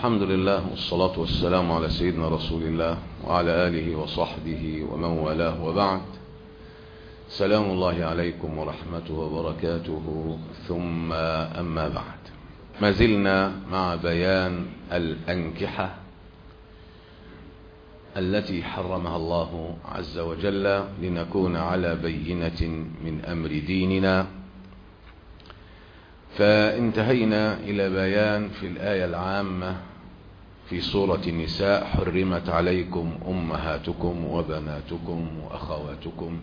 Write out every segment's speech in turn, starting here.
الحمد لله والصلاة والسلام على سيدنا رسول الله وعلى آله وصحبه ومن والاه وبعد سلام الله عليكم ورحمته وبركاته ثم أما بعد ما زلنا مع بيان الأنكحة التي حرمها الله عز وجل لنكون على بينة من أمر ديننا فانتهينا إلى بيان في الآية العامة في سورة النساء حرمت عليكم أمهاتكم وبناتكم وأخواتكم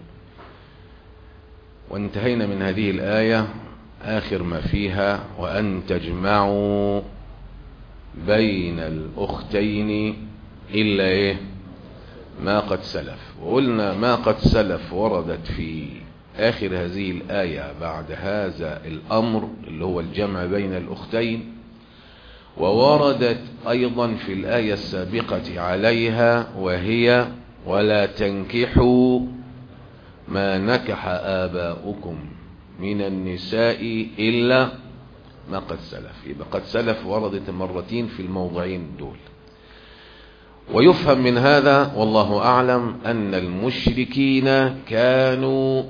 وانتهينا من هذه الآية آخر ما فيها وأن تجمعوا بين الأختين إلا إيه ما قد سلف وقلنا ما قد سلف وردت في آخر هذه الآية بعد هذا الأمر اللي هو الجمع بين الأختين ووردت أيضا في الآية السابقة عليها وهي ولا تنكحوا ما نكح آباؤكم من النساء إلا ما قد سلف يبقى قد سلف وردت مرتين في الموضعين دول ويفهم من هذا والله أعلم أن المشركين كانوا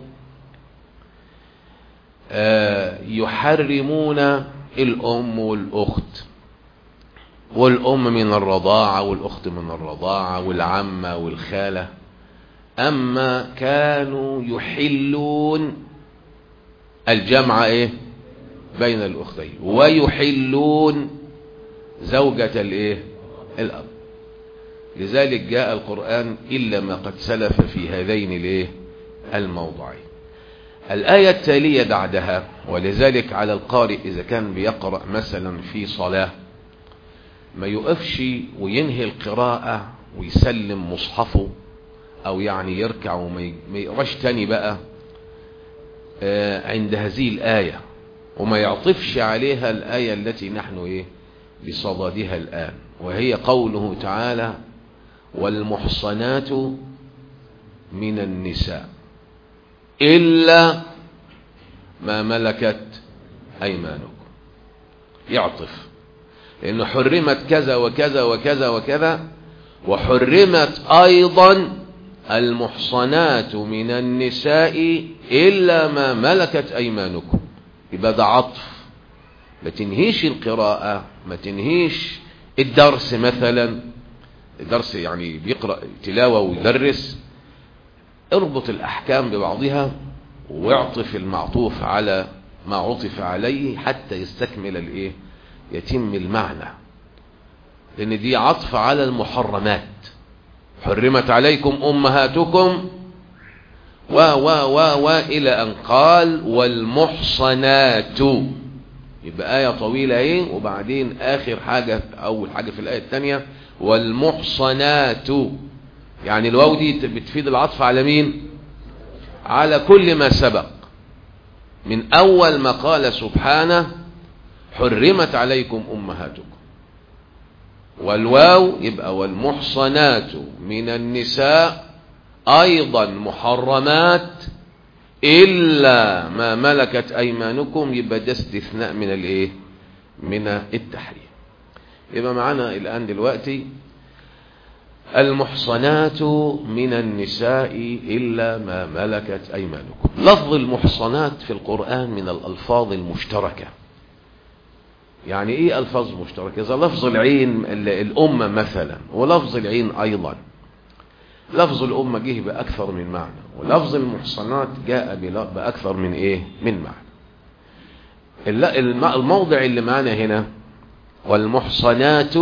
يحرمون الأم والأخت والأم من الرضاعة والأخت من الرضاعة والعمة والخالة أما كانوا يحلون الجمع إيه بين الأختين ويحلون زوجة الإيه الأب لذلك جاء القرآن إلا ما قد سلف في هذين الإيه الموضعين الآية التالية بعدها ولذلك على القارئ إذا كان بيقرأ مثلا في صلاة ما يقفش وينهي القراءة ويسلم مصحفه أو يعني يركع وما يقراش تاني بقى عند هذه الآية وما يعطفش عليها الآية التي نحن إيه بصددها الآن وهي قوله تعالى والمحصنات من النساء إلا ما ملكت أيمانكم يعطف لأنه حرمت كذا وكذا وكذا وكذا وحرمت أيضا المحصنات من النساء إلا ما ملكت أيمانكم يبقى ده عطف ما تنهيش القراءة ما تنهيش الدرس مثلا الدرس يعني بيقرأ تلاوة ويدرس اربط الأحكام ببعضها واعطف المعطوف على ما عطف عليه حتى يستكمل الايه يتم المعنى لان دي عطف على المحرمات حرمت عليكم امهاتكم و و و و الى ان قال والمحصنات يبقى آية طويلة ايه وبعدين اخر حاجة اول حاجة في الآية الثانية والمحصنات يعني الواو دي بتفيد العطف على مين على كل ما سبق من اول ما قال سبحانه حرمت عليكم امهاتكم والواو يبقى والمحصنات من النساء ايضا محرمات الا ما ملكت ايمانكم يبقى ده استثناء من الايه من التحريم يبقى معانا الان دلوقتي المحصنات من النساء إلا ما ملكت أيمانكم لفظ المحصنات في القرآن من الألفاظ المشتركة يعني إيه ألفاظ مشتركة إذا لفظ العين الأمة مثلا ولفظ العين أيضا لفظ الأمة جه بأكثر من معنى ولفظ المحصنات جاء بأكثر من إيه من معنى الموضع اللي معنا هنا والمحصنات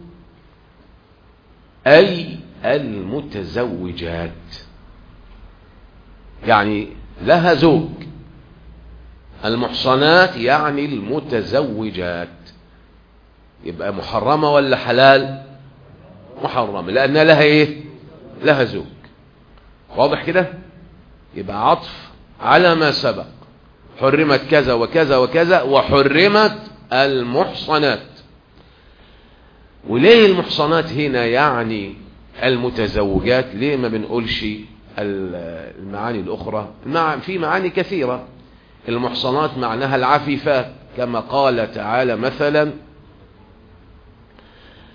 أي المتزوجات يعني لها زوج المحصنات يعني المتزوجات يبقى محرمة ولا حلال محرمة لأنها لها ايه لها زوج واضح كده يبقى عطف على ما سبق حرمت كذا وكذا وكذا وحرمت المحصنات وليه المحصنات هنا يعني المتزوجات ليه ما بنقولش المعاني الأخرى في معاني كثيرة المحصنات معناها العفيفات كما قال تعالى مثلا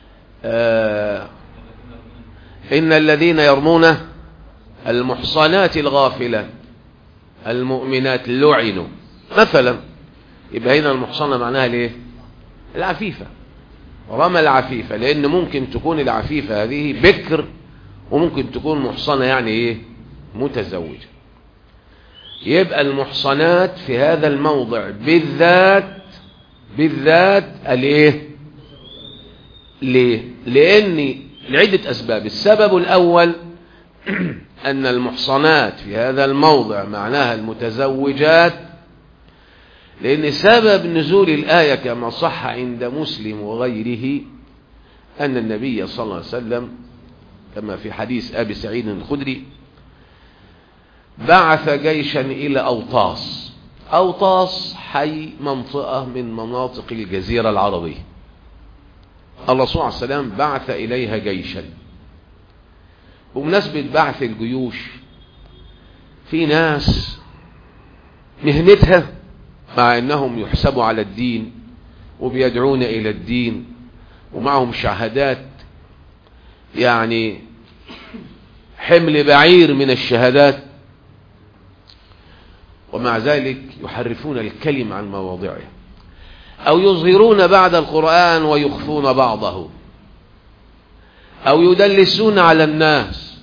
آه إن الذين يرمون المحصنات الغافلات المؤمنات لعنوا مثلا يبقى هنا المحصنة معناها ليه العفيفة رمى العفيفة لأن ممكن تكون العفيفة هذه بكر وممكن تكون محصنة يعني ايه متزوجة يبقى المحصنات في هذا الموضع بالذات بالذات الايه ليه لان لعدة اسباب السبب الاول ان المحصنات في هذا الموضع معناها المتزوجات لان سبب نزول الآية كما صح عند مسلم وغيره ان النبي صلى الله عليه وسلم كما في حديث ابي سعيد الخدري بعث جيشا الى اوطاس اوطاس حي منطقة من مناطق الجزيرة العربية الرسول عليه السلام بعث اليها جيشا بمناسبة بعث الجيوش في ناس مهنتها مع انهم يحسبوا على الدين وبيدعون الى الدين ومعهم شهادات يعني حمل بعير من الشهادات ومع ذلك يحرفون الكلم عن مواضعه او يظهرون بعد القرآن ويخفون بعضه او يدلسون على الناس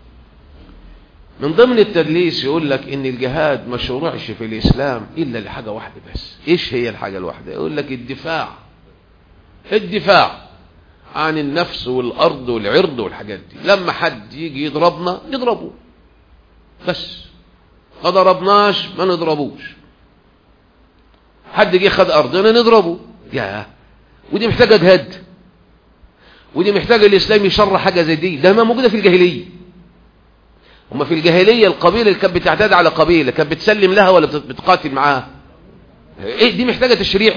من ضمن التدليس يقول لك ان الجهاد ما شرعش في الاسلام الا لحاجة واحدة بس ايش هي الحاجة الواحدة يقول لك الدفاع الدفاع عن النفس والارض والعرض والحاجات دي لما حد يجي يضربنا نضربه بس ما ضربناش ما نضربوش حد جه خد ارضنا نضربه يا ودي محتاجه جهاد ودي محتاجه الاسلام يشرع حاجه زي دي ده ما موجوده في الجاهليه هما في الجاهليه القبيله اللي كانت بتعتدي على قبيله كانت بتسلم لها ولا بتقاتل معاها ايه دي محتاجه تشريع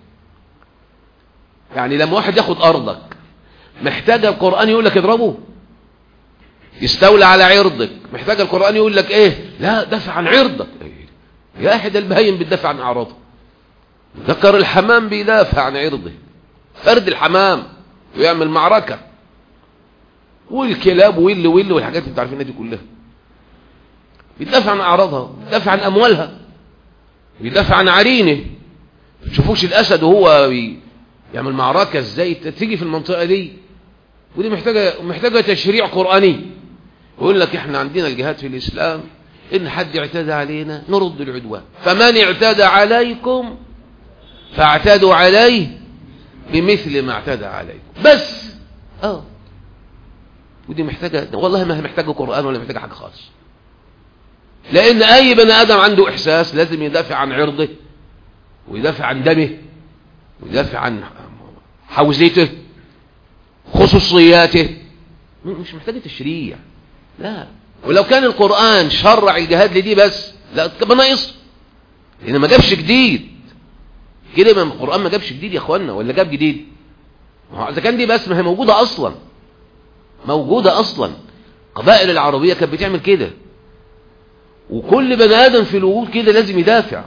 يعني لما واحد ياخد ارضك محتاج القران يقول لك اضربه يستولى على عرضك محتاج القران يقول لك ايه لا دافع عن عرضك يا احد البهايم بتدافع عن اعراضه ذكر الحمام بيدافع عن عرضه فرد الحمام ويعمل معركة والكلاب واللي واللي والحاجات اللي بتعرفينها دي كلها بيدافع عن اعراضها بيدافع عن اموالها بيدافع عن عرينه تشوفوش الاسد وهو يعمل معركة ازاي تيجي في المنطقة دي ودي محتاجة محتاجة تشريع قرآني يقول لك احنا عندنا الجهاد في الاسلام ان حد اعتدى علينا نرد العدوان فمن اعتدى عليكم فاعتدوا عليه بمثل ما اعتدى عليكم بس اه ودي محتاجة والله ما هي محتاجة قرآن ولا محتاجة حاجة خالص لان اي بني ادم عنده احساس لازم يدافع عن عرضه ويدافع عن دمه ويدافع عن حوزته خصوصياته مش محتاجة تشريع لا ولو كان القرآن شرع الجهاد لدي بس لا كان ناقص لان ما جابش جديد كده ما القرآن ما جابش جديد يا اخوانا ولا جاب جديد اذا كان دي بس ما هي موجودة اصلا موجودة اصلا قبائل العربية كانت بتعمل كده وكل بني ادم في الوجود كده لازم يدافع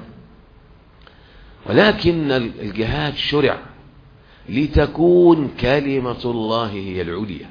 ولكن الجهاد شرع لتكون كلمة الله هي العليا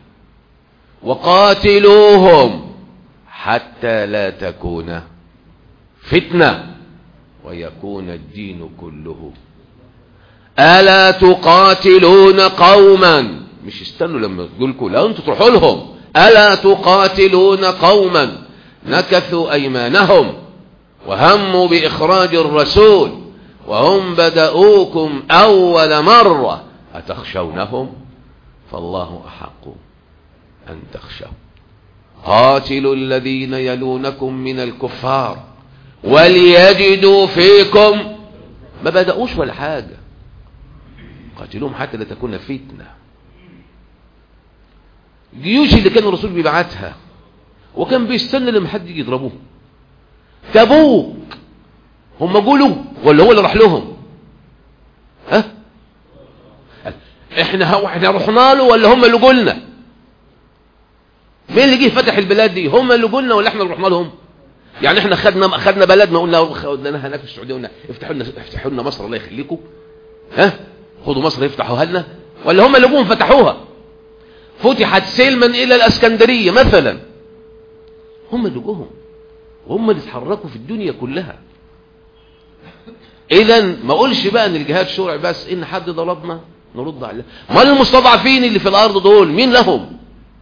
وقاتلوهم حتى لا تكون فتنة ويكون الدين كله ألا تقاتلون قوما مش استنوا لما تقولكم لا انتوا تروحوا لهم ألا تقاتلون قوما نكثوا أيمانهم وهموا بإخراج الرسول وهم بدأوكم أول مرة أتخشونهم فالله أحق أن تخشوا قاتلوا الذين يلونكم من الكفار وليجدوا فيكم ما بدأوش ولا حاجة قاتلوهم حتى لا تكون فتنة الجيوش اللي كان الرسول بيبعتها وكان بيستنى لما حد يجي يضربوه تبوك هم قولوا ولا هو اللي راح لهم ها احنا هو احنا رحنا له ولا هم اللي قلنا مين اللي جه فتح البلاد دي هم اللي قلنا ولا احنا اللي رحنا لهم يعني احنا خدنا خدنا بلدنا قلنا خدناها هناك في السعوديه قلنا افتحوا لنا افتحوا لنا مصر الله يخليكم ها خدوا مصر يفتحوها لنا ولا هم اللي جم فتحوها فتحت سلما إلى الأسكندرية مثلا هم اللي جوهم وهم اللي اتحركوا في الدنيا كلها اذا ما اقولش بقى ان الجهاد شرعي بس ان حد ضربنا نرد عليه ما المستضعفين اللي في الارض دول مين لهم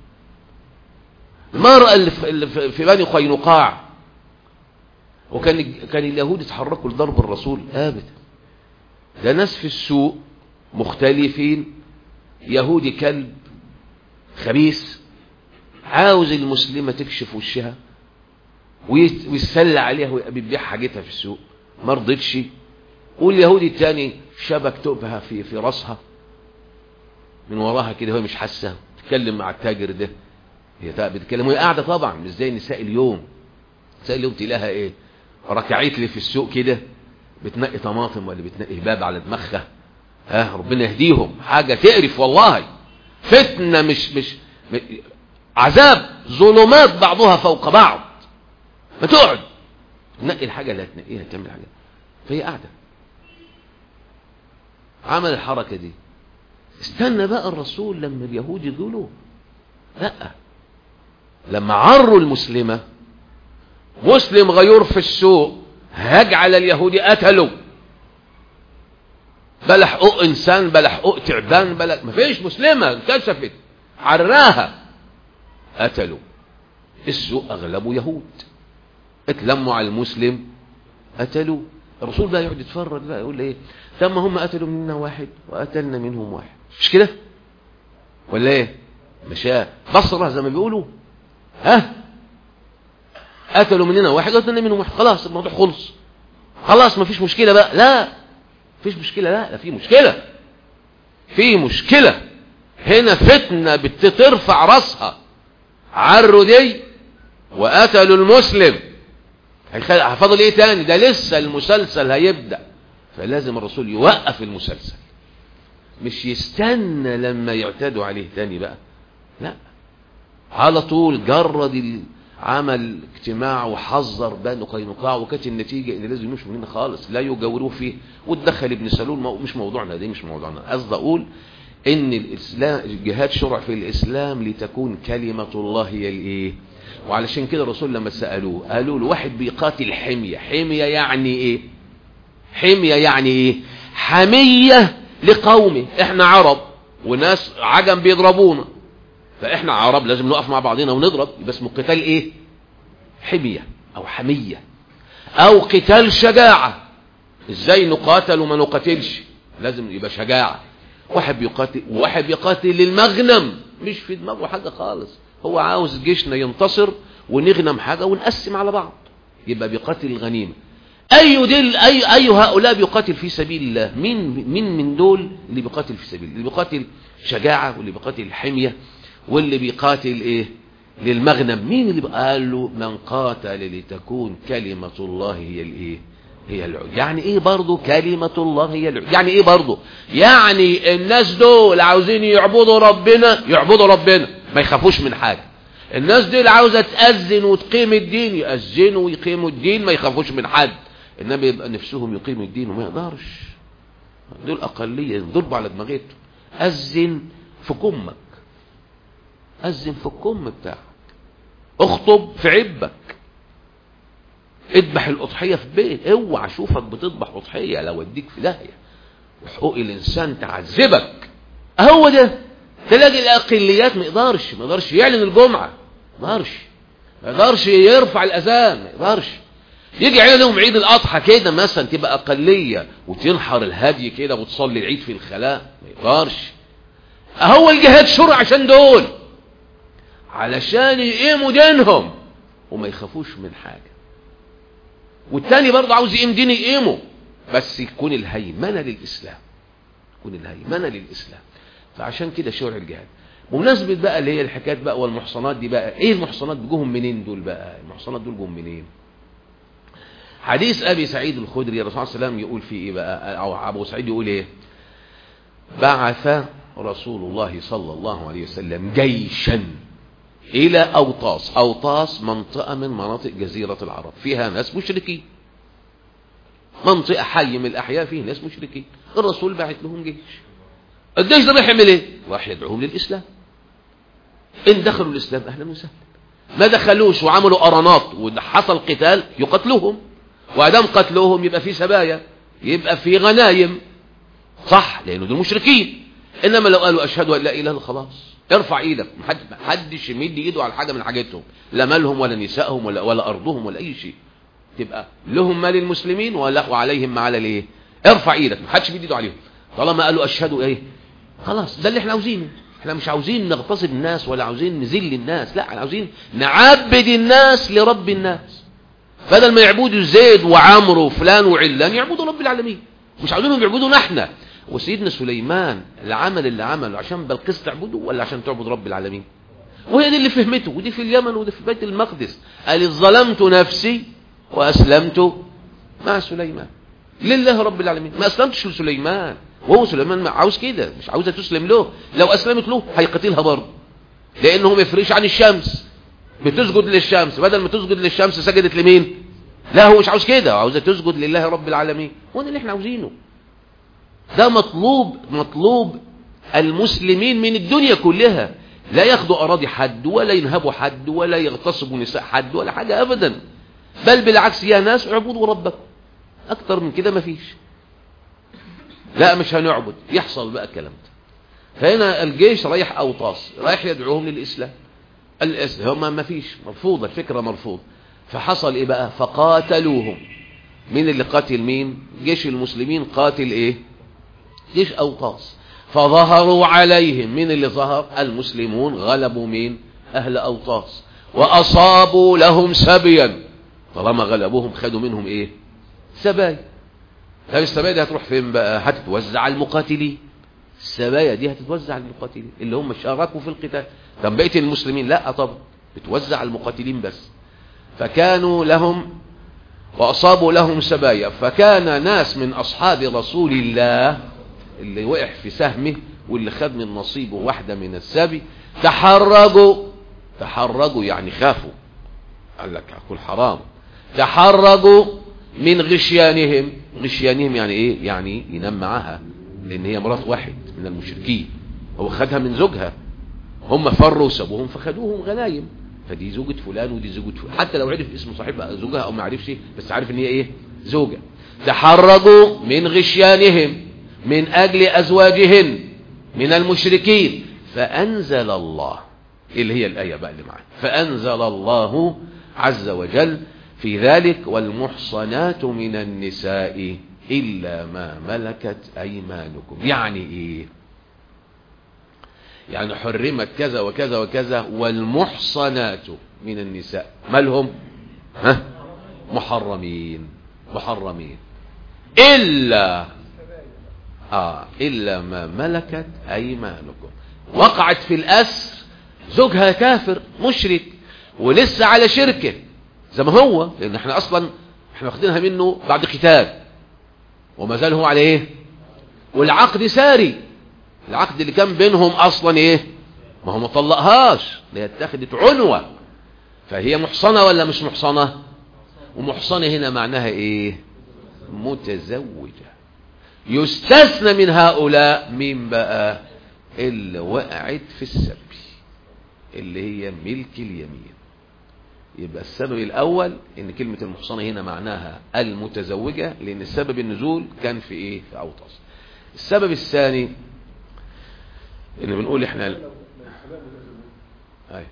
المرأة اللي في, اللي في بني قينقاع وكان كان اليهود يتحركوا لضرب الرسول ابدا ده ناس في السوق مختلفين يهودي كلب خبيث عاوز المسلمة تكشف وشها ويتسلى عليها ويبيع حاجتها في السوق ما رضتش واليهودي الثاني شبك تقبها في في راسها من وراها كده وهي مش حاسه تتكلم مع التاجر ده هي بتتكلم وهي قاعده طبعا مش زي نساء اليوم نساء اليوم تلاقيها ايه ركعت لي في السوق كده بتنقي طماطم ولا بتنقي باب على دماغها ها ربنا يهديهم حاجه تقرف والله فتنه مش مش عذاب ظلمات بعضها فوق بعض ما تقعد تنقي الحاجه اللي هتنقيها تعمل حاجه فهي قاعده عمل الحركه دي استنى بقى الرسول لما اليهود يقولوا لا لما عروا المسلمة مسلم غيور في السوق هجعل اليهود قتلوا بلا حقوق انسان بلا حقوق تعبان بلا مفيش مسلمة انكشفت عراها قتلوا السوق اغلبه يهود اتلموا على المسلم قتلوا الرسول بقى يقعد يتفرج بقى يقول ايه طب ما هم قتلوا منا واحد وقتلنا منهم واحد مش كده ولا ايه مش بصرة زي ما بيقولوا ها قتلوا مننا واحد وقتلنا منهم واحد خلاص الموضوع خلص خلاص ما فيش مشكلة بقى لا فيش مشكلة لا لا في مشكلة في مشكلة هنا فتنة بترفع راسها عروا دي وقتلوا المسلم فاضل ايه تاني ده لسه المسلسل هيبدأ فلازم الرسول يوقف المسلسل مش يستنى لما يعتدوا عليه تاني بقى لا على طول جرد عمل اجتماع وحذر بنو قينقاع وكانت النتيجة ان لازم يمشوا مننا خالص لا يجاوروه فيه واتدخل ابن سلول مش موضوعنا دي مش موضوعنا قصدي اقول ان الاسلام الجهاد شرع في الاسلام لتكون كلمة الله هي الايه وعلشان كده الرسول لما سألوه قالوا له واحد بيقاتل حمية حمية يعني ايه حمية يعني ايه حمية لقومه احنا عرب وناس عجم بيضربونا فاحنا عرب لازم نقف مع بعضنا ونضرب يبقى اسمه قتال ايه حمية او حمية او قتال شجاعة ازاي نقاتل وما نقاتلش لازم يبقى شجاعة واحد بيقاتل واحد بيقاتل للمغنم مش في دماغه حاجة خالص هو عاوز جيشنا ينتصر ونغنم حاجة ونقسم على بعض يبقى بيقاتل الغنيمة أي دل أي أي هؤلاء بيقاتل في سبيل الله مين مين من دول اللي بيقاتل في سبيل اللي بيقاتل شجاعة واللي بيقاتل حمية واللي بيقاتل إيه للمغنم مين اللي قال له من قاتل لتكون كلمة الله هي الإيه هي العليا يعني ايه برضه كلمة الله هي العليا يعني ايه برضه يعني الناس دول عاوزين يعبدوا ربنا يعبدوا ربنا ما يخافوش من حاجة الناس دي اللي عاوزة تأذن وتقيم الدين يأذنوا ويقيموا الدين ما يخافوش من حد انما يبقى نفسهم يقيموا الدين وما يقدرش دول اقلية ضربوا على دماغته أذن في كمك أذن في الكم بتاعك اخطب في عبك اذبح الأضحية في بيت اوعى اشوفك بتذبح أضحية لو اديك في داهية وحقوق الإنسان تعذبك هو ده تلاقي الأقليات ما يقدرش ما يقدرش يعلن الجمعة ما يقدرش ما يقدرش يرفع الأذان ما يقدرش يجي عليهم عيد الأضحى كده مثلا تبقى أقلية وتنحر الهدي كده وتصلي العيد في الخلاء ما يقدرش هو الجهاد شرع عشان دول علشان يقيموا دينهم وما يخافوش من حاجة والتاني برضه عاوز يقيم دين يقيمه بس يكون الهيمنة للإسلام يكون الهيمنة للإسلام فعشان كده شرع الجهاد بمناسبة بقى اللي هي الحكايات بقى والمحصنات دي بقى ايه المحصنات جوهم منين دول بقى المحصنات دول جوهم منين حديث ابي سعيد الخدري الرسول صلى الله عليه وسلم يقول فيه ايه بقى او ابو سعيد يقول ايه بعث رسول الله صلى الله عليه وسلم جيشا الى اوطاس اوطاس منطقة من مناطق جزيرة العرب فيها ناس مشركين منطقة حي من الاحياء فيه ناس مشركين الرسول بعث لهم جيش الجيش ده راح يعمل ايه راح يدعوهم للاسلام ان دخلوا الاسلام اهلا وسهلا ما دخلوش وعملوا قرانات وحصل قتال يقتلوهم وادام قتلوهم يبقى في سبايا يبقى في غنايم صح لانه دول مشركين انما لو قالوا اشهد ان لا اله الا خلاص ارفع ايدك محدش يمد ايده على حاجه من حاجتهم لا مالهم ولا نسائهم ولا ولا ارضهم ولا اي شيء تبقى لهم مال المسلمين ولا وعليهم ما على الايه ارفع ايدك محدش يمد ايده عليهم طالما قالوا اشهدوا ايه خلاص ده اللي احنا عاوزينه احنا مش عاوزين نغتصب الناس ولا عاوزين نذل الناس لا احنا عاوزين نعبد الناس لرب الناس بدل ما يعبدوا زيد وعمرو وفلان وعلان يعبدوا رب العالمين مش عاوزينهم يعبدونا احنا وسيدنا سليمان العمل اللي عمله عشان بلقيس تعبده ولا عشان تعبد رب العالمين وهي دي اللي فهمته ودي في اليمن ودي في بيت المقدس قال ظلمت نفسي واسلمت مع سليمان لله رب العالمين ما اسلمتش لسليمان وهو سليمان ما عاوز كده مش عاوزها تسلم له لو اسلمت له هيقتلها برضه لانه ما يفرقش عن الشمس بتسجد للشمس بدل ما تسجد للشمس سجدت لمين لا هو مش عاوز كده عاوزها تسجد لله رب العالمين وده اللي احنا عاوزينه ده مطلوب مطلوب المسلمين من الدنيا كلها لا ياخدوا اراضي حد ولا ينهبوا حد ولا يغتصبوا نساء حد ولا حاجه ابدا بل بالعكس يا ناس اعبدوا ربكم اكتر من كده مفيش لا مش هنعبد يحصل بقى الكلام ده فهنا الجيش رايح اوطاس رايح يدعوهم للاسلام الاسلام هم ما فيش مرفوضه الفكره مرفوض فحصل ايه بقى فقاتلوهم مين اللي قاتل مين جيش المسلمين قاتل ايه جيش اوطاس فظهروا عليهم مين اللي ظهر المسلمون غلبوا مين اهل اوطاس واصابوا لهم سبيا طالما غلبوهم خدوا منهم ايه سبايا طب السبايا دي هتروح فين بقى هتتوزع على المقاتلين السبايا دي هتتوزع على المقاتلين اللي هم شاركوا في القتال طب بقيه المسلمين لا طبعا بتوزع على المقاتلين بس فكانوا لهم واصابوا لهم سبايا فكان ناس من اصحاب رسول الله اللي وقع في سهمه واللي خد من نصيبه واحده من السبي تحرجوا تحرجوا يعني خافوا قال لك هاكل حرام تحرجوا من غشيانهم غشيانهم يعني ايه يعني ينام معاها لان هي مرات واحد من المشركين هو خدها من زوجها هم فروا وسابوهم فخدوهم غنايم فدي زوجة فلان ودي زوجة فلان حتى لو عرف اسم صاحبها زوجها او ما عرفش بس عارف ان هي ايه زوجة تحرجوا من غشيانهم من اجل ازواجهن من المشركين فانزل الله اللي هي الايه بقى اللي معانا فانزل الله عز وجل في ذلك والمحصنات من النساء إلا ما ملكت أيمانكم يعني إيه يعني حرمت كذا وكذا وكذا والمحصنات من النساء مالهم ها محرمين محرمين إلا آه إلا ما ملكت أيمانكم وقعت في الأسر زوجها كافر مشرك ولسه على شركه زي ما هو لان احنا اصلا احنا واخدينها منه بعد قتال وما زال هو على ايه والعقد ساري العقد اللي كان بينهم اصلا ايه ما هو ما طلقهاش هي اتخذت عنوة فهي محصنة ولا مش محصنة ومحصنة هنا معناها ايه متزوجة يستثنى من هؤلاء مين بقى اللي وقعت في السبي اللي هي ملك اليمين يبقى السبب الأول إن كلمة المحصنة هنا معناها المتزوجة لأن السبب النزول كان في إيه في أوطس السبب الثاني إن بنقول إحنا أي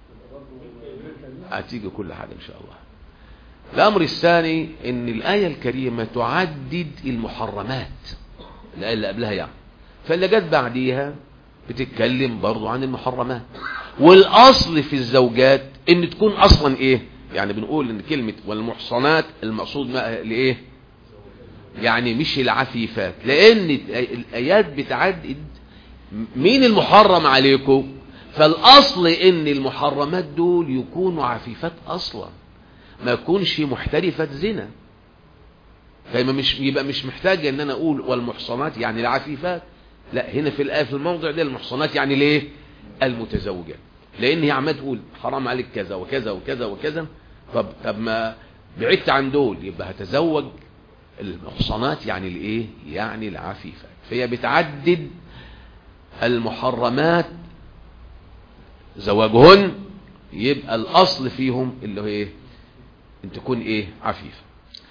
هتيجي كل حاجة إن شاء الله الأمر الثاني إن الآية الكريمة تعدد المحرمات الآية اللي قبلها يعني فاللي جت بعديها بتتكلم برضو عن المحرمات والأصل في الزوجات ان تكون اصلا ايه يعني بنقول ان كلمة والمحصنات المقصود لايه يعني مش العفيفات لان الايات بتعدد مين المحرم عليكم فالاصل ان المحرمات دول يكونوا عفيفات اصلا ما يكونش محترفة زنا فيبقى مش يبقى مش محتاج ان انا اقول والمحصنات يعني العفيفات لا هنا في الايه في الموضع ده المحصنات يعني ليه المتزوجات لان هي عماله تقول حرام عليك كذا وكذا وكذا وكذا طب طب ما بعدت عن دول يبقى هتزوج المحصنات يعني الايه يعني العفيفات فهي بتعدد المحرمات زواجهن يبقى الأصل فيهم اللي هو إيه أن تكون إيه عفيفة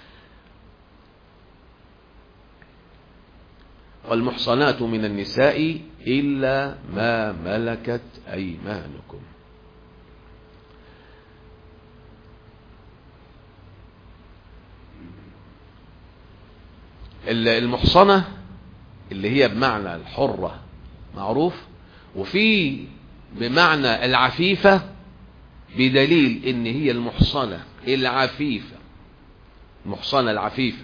والمحصنات من النساء إلا ما ملكت أيمانكم المحصنة اللي هي بمعنى الحرة معروف وفي بمعنى العفيفة بدليل ان هي المحصنة العفيفة المحصنة العفيفة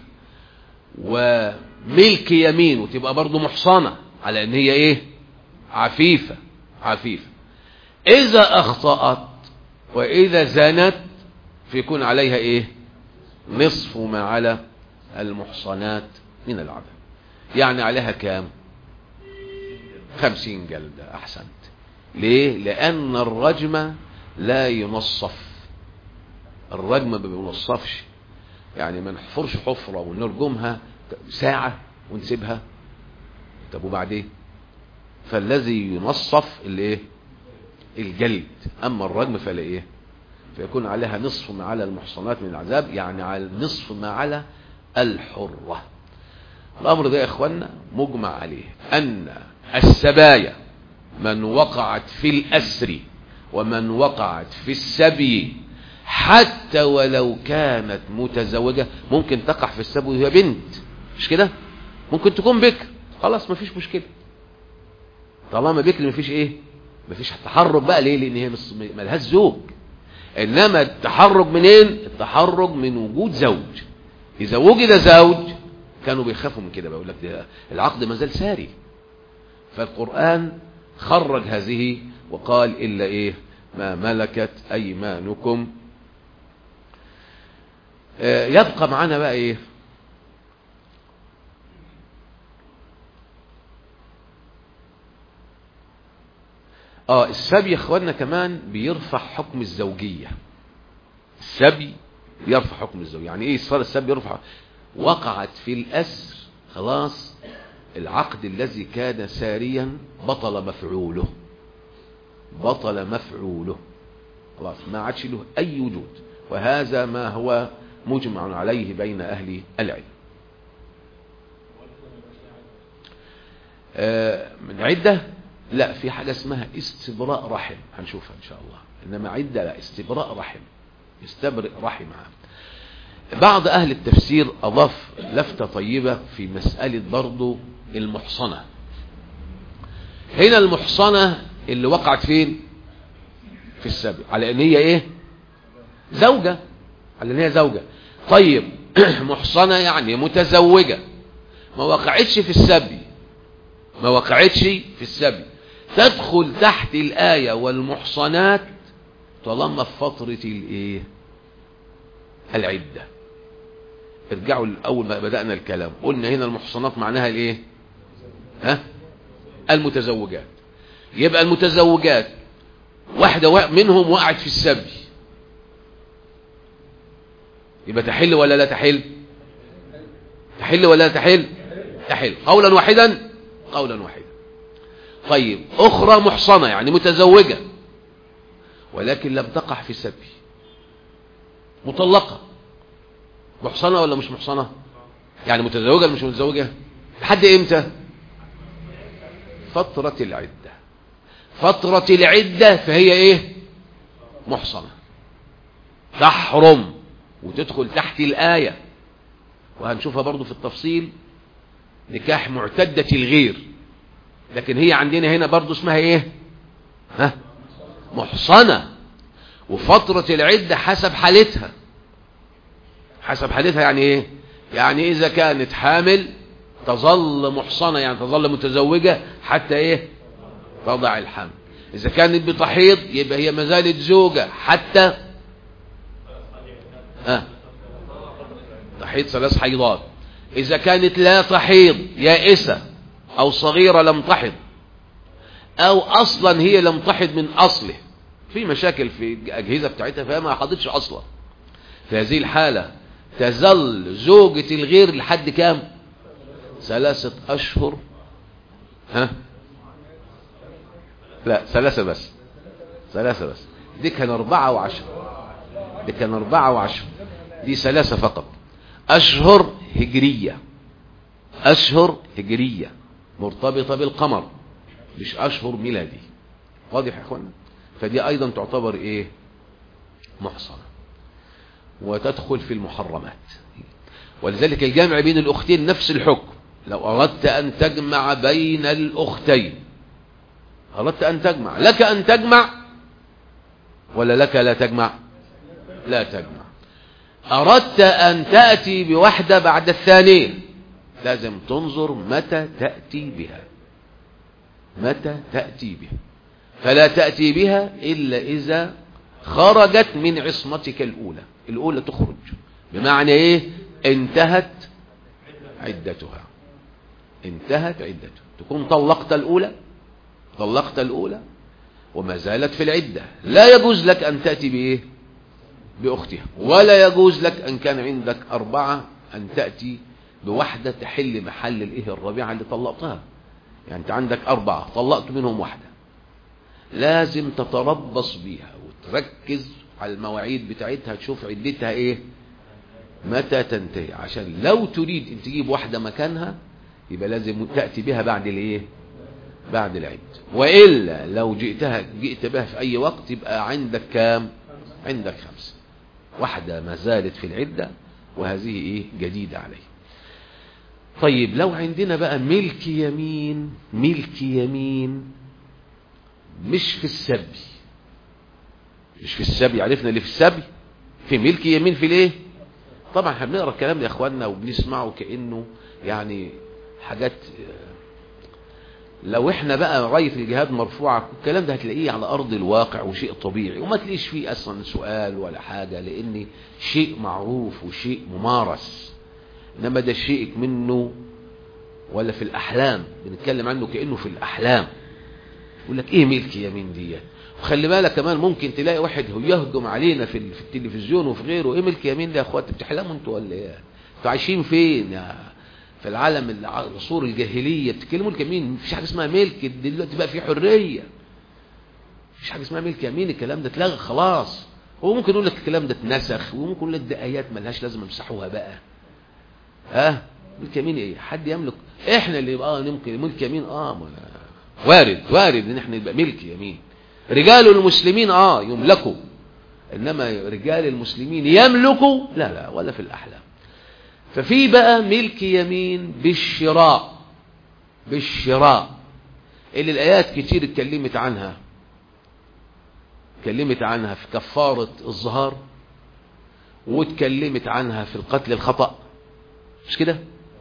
وملك يمين وتبقى برضو محصنة على ان هي ايه عفيفة عفيفة اذا اخطأت واذا زنت فيكون عليها ايه نصف ما على المحصنات من العذاب يعني عليها كام خمسين جلدة احسنت ليه لان الرجم لا ينصف الرجم ما بينصفش يعني ما نحفرش حفرة ونرجمها ساعة ونسيبها طب وبعدين فالذي ينصف الايه الجلد اما الرجم فلا ايه فيكون عليها نصف ما على المحصنات من العذاب يعني على نصف ما على الحرة الامر ده يا اخوانا مجمع عليه ان السبايا من وقعت في الاسر ومن وقعت في السبي حتى ولو كانت متزوجة ممكن تقع في السبي وهي بنت مش كده ممكن تكون بكر خلاص مفيش مشكلة طالما بكر مفيش ايه مفيش تحرك بقى ليه لان هي ملهاش زوج انما التحرك منين التحرك من وجود زوج اذا وجد زوج كانوا بيخافوا من كده بيقول لك العقد ما زال ساري فالقرآن خرج هذه وقال إلا إيه ما ملكت أيمانكم آه يبقى معنا بقى إيه اه السبي يا اخوانا كمان بيرفع حكم الزوجية السبي يرفع حكم الزوجية يعني ايه صار السبي يرفع وقعت في الأسر خلاص العقد الذي كان ساريا بطل مفعوله بطل مفعوله خلاص ما عادش له أي وجود وهذا ما هو مجمع عليه بين أهل العلم آه من عدة لا في حاجة اسمها استبراء رحم هنشوفها إن شاء الله إنما عدة لا استبراء رحم استبرئ رحمها بعض أهل التفسير أضاف لفتة طيبة في مسألة برضو المحصنة هنا المحصنة اللي وقعت فين في السبي على ان هي ايه زوجة على ان هي زوجة طيب محصنة يعني متزوجة ما وقعتش في السبي ما وقعتش في السبي تدخل تحت الآية والمحصنات طالما في فترة الايه العدة ارجعوا اول ما بدأنا الكلام قلنا هنا المحصنات معناها الايه ها المتزوجات يبقى المتزوجات واحدة منهم وقعت في السبي يبقى تحل ولا لا تحل تحل ولا لا تحل تحل قولا واحدا قولا واحدا طيب اخرى محصنة يعني متزوجة ولكن لم تقع في السبي مطلقة محصنة ولا مش محصنة يعني متزوجة ولا مش متزوجة لحد امتى فترة العدة فترة العدة فهي ايه محصنة تحرم وتدخل تحت الآية وهنشوفها برضو في التفصيل نكاح معتدة الغير لكن هي عندنا هنا برضو اسمها ايه ها محصنة وفترة العدة حسب حالتها حسب حالتها يعني ايه يعني اذا كانت حامل تظل محصنة يعني تظل متزوجة حتى ايه تضع الحمل اذا كانت بتحيض يبقى هي ما زالت زوجة حتى اه تحيض ثلاث حيضات اذا كانت لا تحيض يائسة او صغيرة لم تحض او اصلا هي لم تحض من اصله في مشاكل في الاجهزة بتاعتها فهي ما حضتش اصلا في هذه الحالة تظل زوجة الغير لحد كام ثلاثة اشهر ها لا ثلاثة بس ثلاثة بس دي كان أربعة وعشرة دي كان أربعة وعشرة دي ثلاثة فقط أشهر هجرية أشهر هجرية مرتبطة بالقمر مش أشهر ميلادي واضح يا أخوانا فدي أيضا تعتبر إيه محصنة وتدخل في المحرمات ولذلك الجمع بين الأختين نفس الحكم لو أردت أن تجمع بين الأختين أردت أن تجمع لك أن تجمع ولا لك لا تجمع لا تجمع أردت أن تأتي بواحدة بعد الثانية لازم تنظر متى تأتي بها متى تأتي بها فلا تأتي بها إلا إذا خرجت من عصمتك الأولى الأولى تخرج بمعنى إيه انتهت عدتها انتهت عدتها تكون طلقت الأولى طلقت الأولى وما زالت في العدة لا يجوز لك أن تأتي بإيه بأختها ولا يجوز لك أن كان عندك أربعة أن تأتي بواحدة تحل محل الإيه الرابعة اللي طلقتها يعني أنت عندك أربعة طلقت منهم واحدة لازم تتربص بيها وتركز على المواعيد بتاعتها تشوف عدتها إيه متى تنتهي عشان لو تريد أن تجيب واحدة مكانها يبقى لازم تأتي بها بعد الإيه بعد العد وإلا لو جئتها جئت بها في أي وقت يبقى عندك كام عندك خمسة واحدة ما زالت في العدة وهذه إيه جديدة عليه طيب لو عندنا بقى ملك يمين ملك يمين مش في السبي مش في السبي عرفنا اللي في السبي في ملك يمين في الايه طبعا احنا بنقرا الكلام ده يا اخواننا وبنسمعه كانه يعني حاجات لو احنا بقى راية الجهاد مرفوعة الكلام ده هتلاقيه على ارض الواقع وشيء طبيعي وما تلاقيش فيه اصلا سؤال ولا حاجة لان شيء معروف وشيء ممارس انما ده شيء منه ولا في الاحلام بنتكلم عنه كانه في الاحلام يقول لك ايه ملك يمين دي وخلي بالك كمان ممكن تلاقي واحد هو يهجم علينا في في التلفزيون وفي غيره ايه ملك يمين ده يا اخوات بتحلموا انتوا ولا ايه انتوا عايشين فين يا في العالم العصور الجاهليه بتتكلموا اليمين مفيش حاجه اسمها ملك دلوقتي بقى في حريه مفيش حاجه اسمها ملك يمين الكلام ده اتلغى خلاص هو ممكن يقول لك الكلام ده اتنسخ وممكن يقول لك ده ايات ملهاش لازم امسحوها بقى ها ملك يمين ايه حد يملك احنا اللي يبقى نمكن ملك يمين اه وارد وارد ان احنا يبقى ملك يمين رجال المسلمين اه يملكوا انما رجال المسلمين يملكوا لا لا ولا في الاحلام ففي بقى ملك يمين بالشراء بالشراء اللي الايات كتير اتكلمت عنها اتكلمت عنها في كفارة الظهار واتكلمت عنها في القتل الخطأ مش كده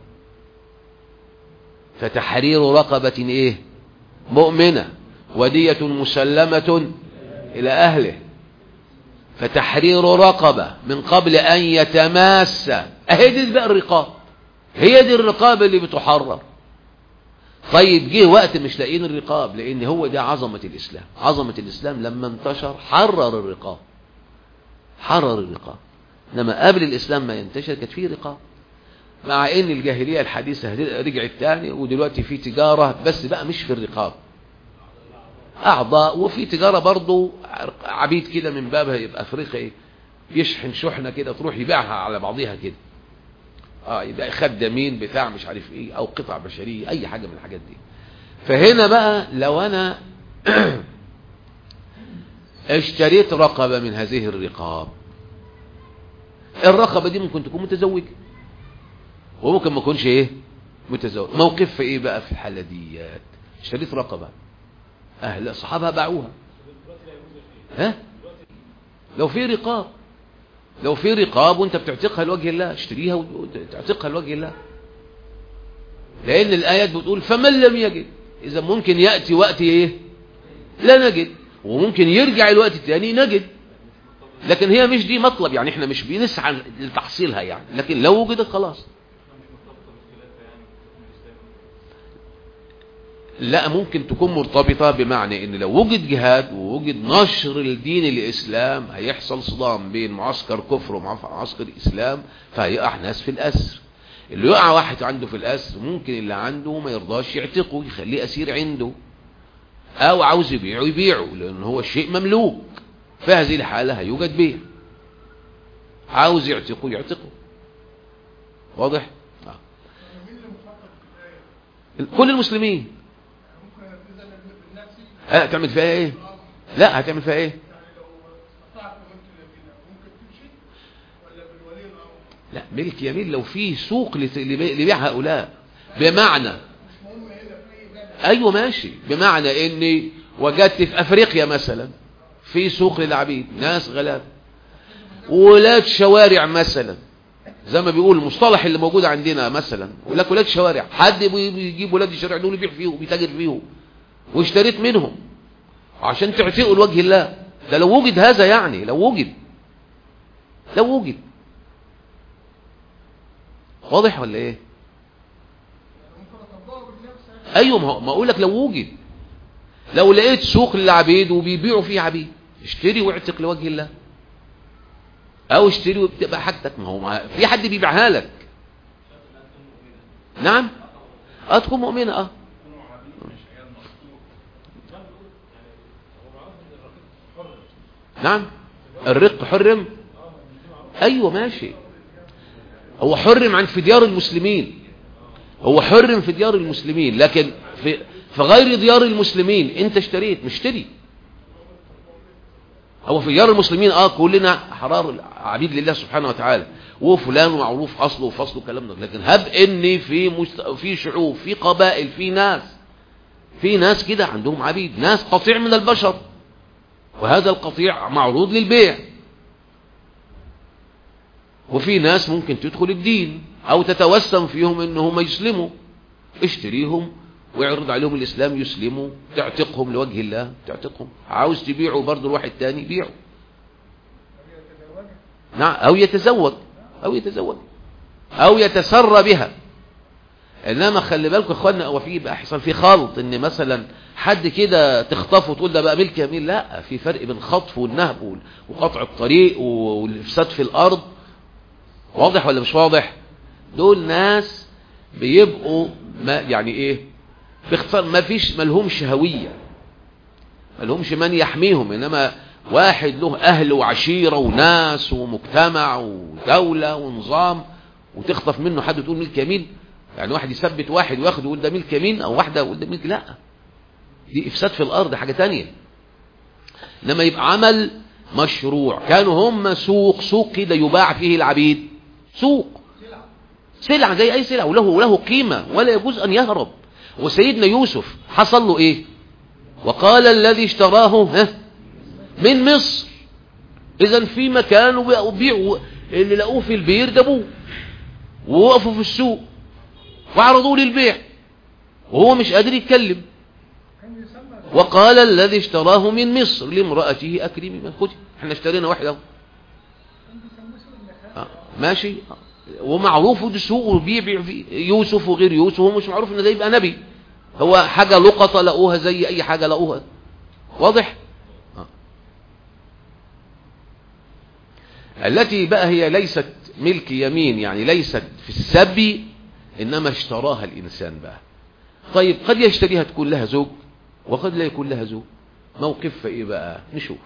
فتحرير رقبة ايه مؤمنة ودية مسلمة الى اهله فتحرير رقبة من قبل ان يتماس اهي دي بقى الرقاب هي دي الرقاب اللي بتحرر طيب جه وقت مش لاقيين الرقاب لان هو ده عظمة الاسلام عظمة الاسلام لما انتشر حرر الرقاب حرر الرقاب انما قبل الاسلام ما ينتشر كانت فيه رقاب مع ان الجاهلية الحديثة رجعت تاني ودلوقتي في تجارة بس بقى مش في الرقاب اعضاء وفي تجارة برضو عبيد كده من بابها يبقى افريقيا ايه يشحن شحنة كده تروح يبيعها على بعضيها كده اه يبقى خدامين بتاع مش عارف ايه او قطع بشرية اي حاجة من الحاجات دي فهنا بقى لو انا اشتريت رقبة من هذه الرقاب الرقبة دي ممكن تكون متزوجة وممكن ما يكونش ايه متزوج موقف في ايه بقى في الحالة ديات اشتريت رقبة اهل اصحابها باعوها ها لو في رقاب لو في رقاب وانت بتعتقها لوجه الله اشتريها وتعتقها لوجه الله لان الايات بتقول فمن لم يجد اذا ممكن ياتي وقت ايه لا نجد وممكن يرجع الوقت الثاني نجد لكن هي مش دي مطلب يعني احنا مش بنسعى لتحصيلها يعني لكن لو وجدت خلاص لا ممكن تكون مرتبطة بمعنى ان لو وجد جهاد ووجد نشر الدين الاسلام هيحصل صدام بين معسكر كفر ومعسكر اسلام فهيقع ناس في الاسر اللي يقع واحد عنده في الاسر ممكن اللي عنده ما يرضاش يعتقه يخليه اسير عنده او عاوز يبيعه يبيعه لان هو شيء مملوك في هذه الحالة هيوجد بيع عاوز يعتقه يعتقه واضح آه. كل المسلمين اه تعمل فيها ايه لا هتعمل فيها ايه لا ملك يمين لو في سوق لت- لبيع لبيع هؤلاء بمعنى ايوه ماشي بمعنى اني وجدت في افريقيا مثلا في سوق للعبيد ناس غلاب ولاد شوارع مثلا زي ما بيقول المصطلح اللي موجود عندنا مثلا يقول لك ولاد شوارع حد بي- بيجيب ولاد الشوارع دول يبيع فيهم بيتاجر فيهم واشتريت منهم عشان تعتقوا لوجه الله ده لو وجد هذا يعني لو وجد لو وجد واضح ولا ايه ايوه ما هو- ما اقول لك لو وجد لو لقيت سوق للعبيد وبيبيعوا فيه عبيد اشتري واعتق لوجه الله او اشتري وبتبقى حاجتك ما هو ما في حد بيبيعها لك نعم اه تكون مؤمنة اه نعم الرق حرم ايوه ماشي هو حرم عن في ديار المسلمين هو حرم في ديار المسلمين لكن في في غير ديار المسلمين انت اشتريت مشتري هو في ديار المسلمين اه كلنا حرار عبيد لله سبحانه وتعالى وفلان معروف اصله وفصله الكلام ده لكن هب ان في مست... في شعوب في قبائل في ناس في ناس كده عندهم عبيد ناس قطيع من البشر وهذا القطيع معروض للبيع وفي ناس ممكن تدخل الدين او تتوسم فيهم انهم يسلموا اشتريهم ويعرض عليهم الاسلام يسلموا تعتقهم لوجه الله تعتقهم عاوز تبيعه برضه لواحد تاني بيعه نعم او يتزوج او يتزوج او يتسرى بها انما خلي بالكم يا اخوانا هو في بقى يحصل في خلط ان مثلا حد كده تخطفه وتقول ده بقى ملك يمين لا في فرق بين الخطف والنهب وال- وقطع الطريق والافساد في الارض واضح ولا مش واضح دول ناس بيبقوا ما يعني ايه باختصار ما فيش ما لهمش هويه ما لهمش من يحميهم انما واحد له اهل وعشيره وناس ومجتمع ودوله ونظام وتخطف منه حد تقول ملك يمين يعني واحد يثبت واحد وياخده ويقول ده ملك يمين او واحده ويقول ده ملك لا دي افساد في الارض حاجه تانية انما يبقى عمل مشروع كانوا هم سوق سوق كده يباع فيه العبيد سوق سلعة زي أي سلعة وله وله قيمة ولا يجوز أن يهرب وسيدنا يوسف حصل له إيه وقال الذي اشتراه ها من مصر إذا في مكان وبيعوا اللي لقوه في البير جابوه ووقفوا في السوق وعرضوه للبيع وهو مش قادر يتكلم وقال الذي اشتراه من مصر لامرأته أكرمي من خدي احنا اشترينا واحد اهو آه، ماشي آه. ومعروف ودي سوق وبيبيع في يوسف وغير يوسف هو مش معروف ان ده يبقى نبي هو حاجة لقطة لقوها زي اي حاجة لقوها واضح آه. التي بقى هي ليست ملك يمين يعني ليست في السبي انما اشتراها الانسان بقى طيب قد يشتريها تكون لها زوج وقد لا يكون لها زوج موقف ايه بقى نشوف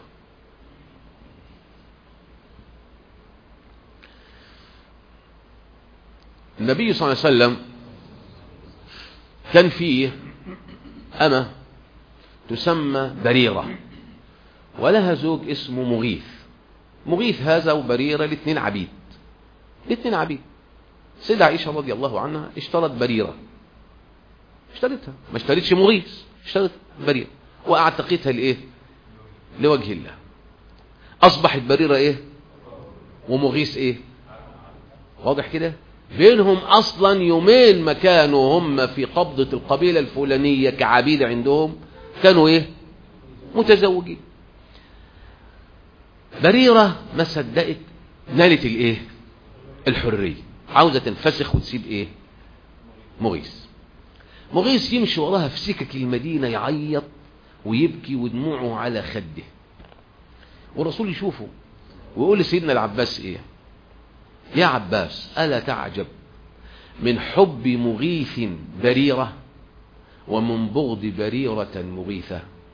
النبي صلى الله عليه وسلم كان فيه أمة تسمى بريرة ولها زوج اسمه مغيث مغيث هذا وبريرة الاثنين عبيد الاثنين عبيد سيدة عائشة رضي الله عنها اشترت بريرة اشترتها ما اشترتش مغيث اشترت بريرة واعتقتها لايه لوجه الله اصبحت بريرة ايه ومغيث ايه واضح كده بينهم اصلا يومين ما كانوا هم في قبضة القبيلة الفلانية كعبيد عندهم كانوا ايه متزوجين بريرة ما صدقت نالت الايه الحرية عاوزة تنفسخ وتسيب ايه مغيث مغيث يمشي وراها في سكك المدينة يعيط ويبكي ودموعه على خده والرسول يشوفه ويقول لسيدنا العباس ايه يا عباس ألا تعجب من حب مغيث بريرة ومن بغض بريرة مغيثة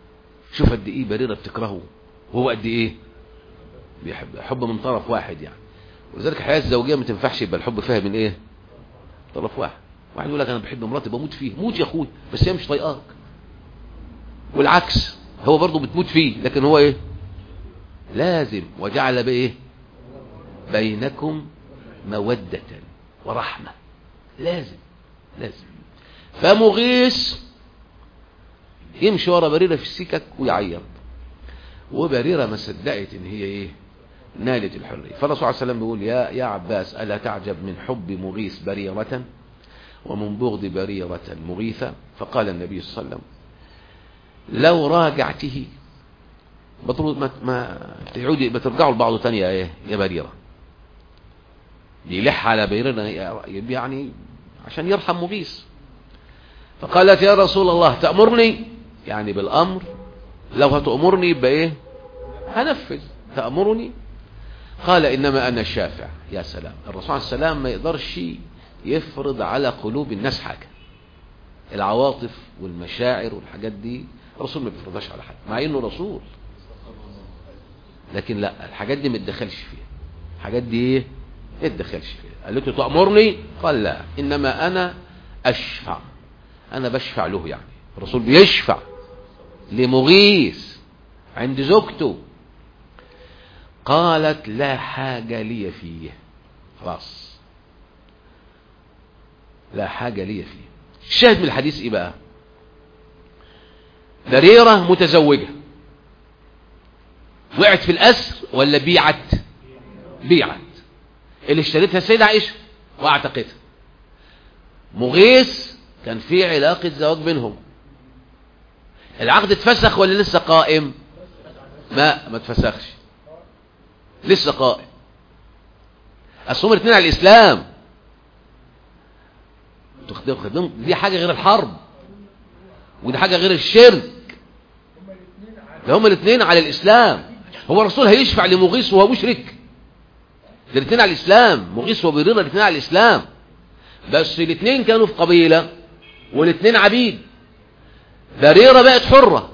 شوف قد ايه بريرة بتكرهه وهو قد ايه بيحب حب من طرف واحد يعني ولذلك الحياة الزوجية ما تنفعش يبقى الحب فيها من ايه طرف واحد واحد يقول لك انا بحب مراتي بموت فيه موت يا اخوي بس هي مش طايقاك والعكس هو برضه بتموت فيه لكن هو ايه لازم وجعل بايه بينكم مودة ورحمة لازم لازم فمغيث يمشي ورا بريرة في السكك ويعيط وبريرة ما صدقت ان هي ايه نالت الحرية فالرسول عليه السلام بيقول يا يا عباس ألا تعجب من حب مغيث بريرة ومن بغض بريرة مغيثة فقال النبي صلى الله عليه وسلم لو راجعته بطلوا ما ما تعودي بترجعوا لبعض تانية يا ايه يا بريرة يلح على بريرة يعني عشان يرحم مغيث فقالت يا رسول الله تأمرني يعني بالأمر لو هتأمرني يبقى ايه هنفذ تأمرني قال إنما أنا الشافع يا سلام الرسول عليه السلام ما يقدرش يفرض على قلوب الناس حاجة العواطف والمشاعر والحاجات دي الرسول ما بيفرضهاش على حد مع انه رسول لكن لا الحاجات دي ما تدخلش فيها الحاجات دي ايه ما تدخلش فيها قال له تأمرني قال لا إنما أنا أشفع أنا بشفع له يعني الرسول بيشفع لمغيث عند زوجته قالت لا حاجة لي فيه خلاص لا حاجة لي فيه الشاهد من الحديث ايه بقى بريرة متزوجة وقعت في الأسر ولا بيعت بيعت اللي اشتريتها السيدة عائشة واعتقتها مغيث كان في علاقة زواج بينهم العقد اتفسخ ولا لسه قائم ما ما اتفسخش لسه قائم اصل هما الاثنين على الاسلام تخدم دي حاجه غير الحرب ودي حاجه غير الشرك ده هما الاثنين على الاسلام هو الرسول هيشفع لمغيث وهو مشرك ده الاثنين على الاسلام مغيث وبريرة الاثنين على الاسلام بس الاثنين كانوا في قبيله والاثنين عبيد بريرة بقت حرة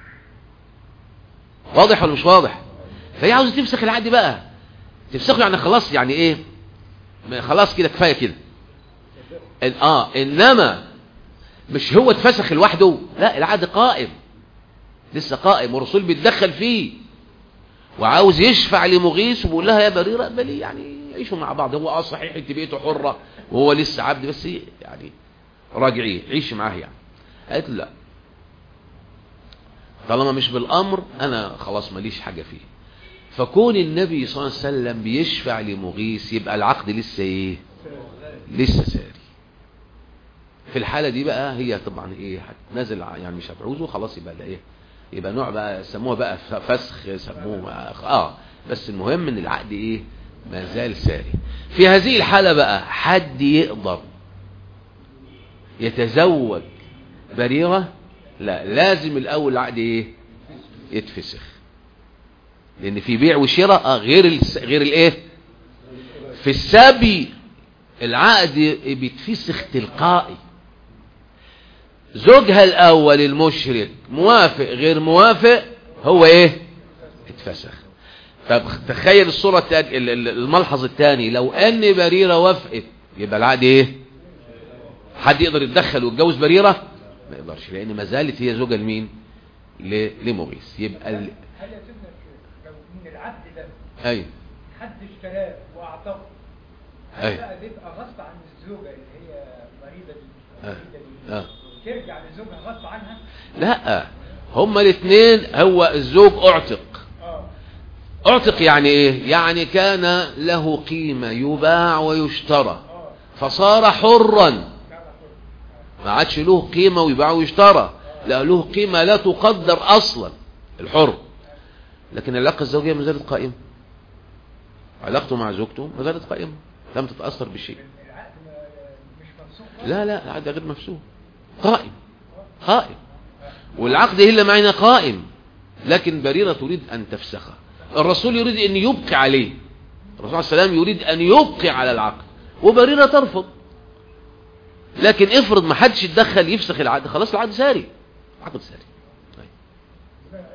واضح ولا مش واضح فهي عاوزة تفسخ العقد بقى تفسخه يعني خلاص يعني ايه خلاص كده كفاية كده اه انما مش هو اتفسخ لوحده لا العقد قائم لسه قائم والرسول بيتدخل فيه وعاوز يشفع لمغيث وبيقول لها يا بريرة بلي يعني يعيشوا مع بعض هو اه صحيح انت بقيته حرة وهو لسه عبد بس يعني راجعيه عيش معاه يعني قالت له لا طالما مش بالامر انا خلاص ماليش حاجة فيه فكون النبي صلى الله عليه وسلم بيشفع لمغيث يبقى العقد لسه ايه لسه ساري في الحالة دي بقى هي طبعا ايه هتنزل يعني مش هتعوزه خلاص يبقى ايه يبقى نوع بقى سموها بقى فسخ سموه اه بس المهم ان العقد ايه ما زال ساري في هذه الحالة بقى حد يقدر يتزوج بريرة لا لازم الاول العقد ايه يتفسخ لان في بيع وشراء آه غير الس... غير الايه في السبي العقد بيتفسخ تلقائي زوجها الاول المشرك موافق غير موافق هو ايه اتفسخ طب تخيل الصورة التانية الملحظ الثاني لو ان بريرة وافقت يبقى العقد ايه حد يقدر يتدخل ويتجوز بريرة ما يقدرش لان ما زالت هي زوجة لمين لمغيث يبقى ال... هل يا سيدنا لو من العبد ده ايوه حد اشتراه واعتقه أيوة. هل بقى بيبقى غصب عن الزوجه اللي هي مريضه دي آه. المريضة دي آه. ترجع لزوجها غصب عنها لا هما الاثنين هو الزوج اعتق اه اعتق يعني ايه يعني كان له قيمة يباع ويشترى اه فصار حرا كان حر. ما عادش له قيمة ويباع ويشترى لا له قيمة لا تقدر اصلا الحر لكن العلاقة الزوجية ما زالت قائمة علاقته مع زوجته ما زالت قائمة لم تتأثر بشيء العقد ما- مش منسوخ لا لا العقد غير مفسوح قائم قائم والعقد إلا معنى قائم لكن بريرة تريد أن تفسخه الرسول يريد أن يبقي عليه الرسول عليه السلام يريد أن يبقي على العقد وبريرة ترفض لكن افرض ما حدش يتدخل يفسخ العقد خلاص العقد ساري العقد ساري طيب.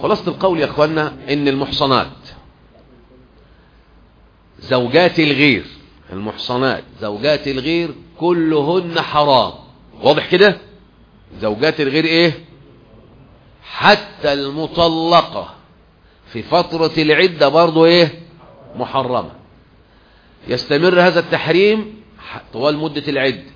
خلاصة القول يا اخوانا ان المحصنات زوجات الغير المحصنات زوجات الغير كلهن حرام واضح كده زوجات الغير ايه حتى المطلقة في فترة العدة برضو ايه محرمة يستمر هذا التحريم طوال مدة العدة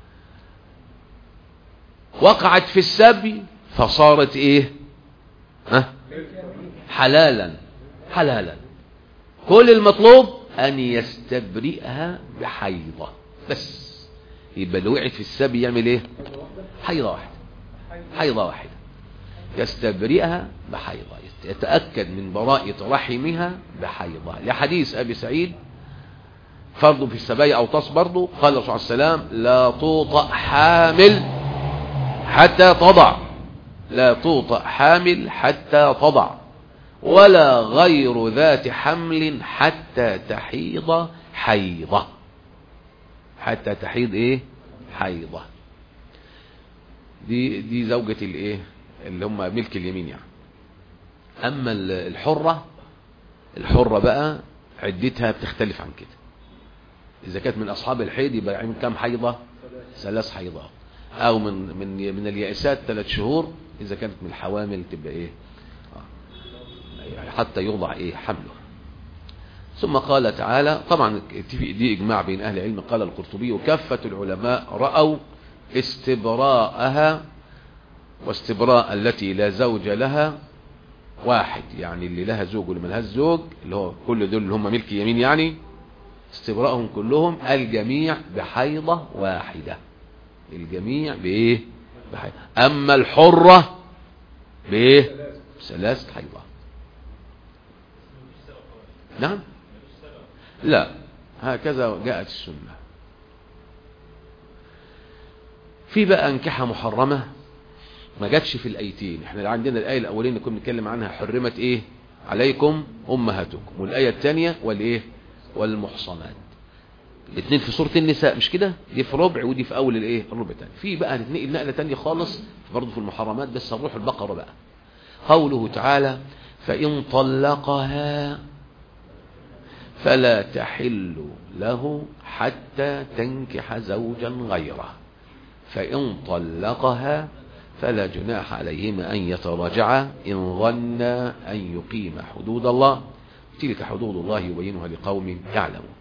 وقعت في السبي فصارت ايه ها حلالا حلالا كل المطلوب ان يستبرئها بحيضة بس يبقى اللي وقعت في السبي يعمل ايه حيضة واحدة حيضة واحدة يستبرئها بحيضة يتأكد من براءة رحمها بحيضة لحديث أبي سعيد فرض في السبايا أو تص برضه قال الرسول عليه السلام لا توطأ حامل حتى تضع لا توطأ حامل حتى تضع ولا غير ذات حمل حتى تحيض حيضة حتى تحيض ايه حيضة دي دي زوجة الايه اللي هم ملك اليمين يعني اما الحرة الحرة بقى عدتها بتختلف عن كده اذا كانت من اصحاب الحيض يبقى يعمل كام حيضة ثلاث حيضات او من من من اليائسات ثلاث شهور اذا كانت من الحوامل تبقى ايه حتى يوضع ايه حمله ثم قال تعالى طبعا دي اجماع بين اهل العلم قال القرطبي وكافة العلماء رأوا استبراءها واستبراء التي لا زوج لها واحد يعني اللي لها زوج واللي ملهاش زوج اللي هو كل دول اللي هم ملك يمين يعني استبراءهم كلهم الجميع بحيضة واحدة الجميع بايه بحيضة اما الحرة بايه ثلاث حيضات نعم لا هكذا جاءت السنة في بقى انكحة محرمة ما جاتش في الايتين احنا عندنا الايه الاولين اللي كنا بنتكلم عنها حرمت ايه عليكم امهاتكم والايه الثانيه والايه والمحصنات الاثنين في سوره النساء مش كده دي في ربع ودي في اول الايه الربع الثاني في بقى هنتنقل نقله ثانيه خالص برضه في المحرمات بس هنروح البقره بقى قوله تعالى فان طلقها فلا تحل له حتى تنكح زوجا غيره فإن طلقها فلا جناح عليهما أن يتراجعا إن ظنا أن يقيم حدود الله تلك حدود الله يبينها لقوم يعلمون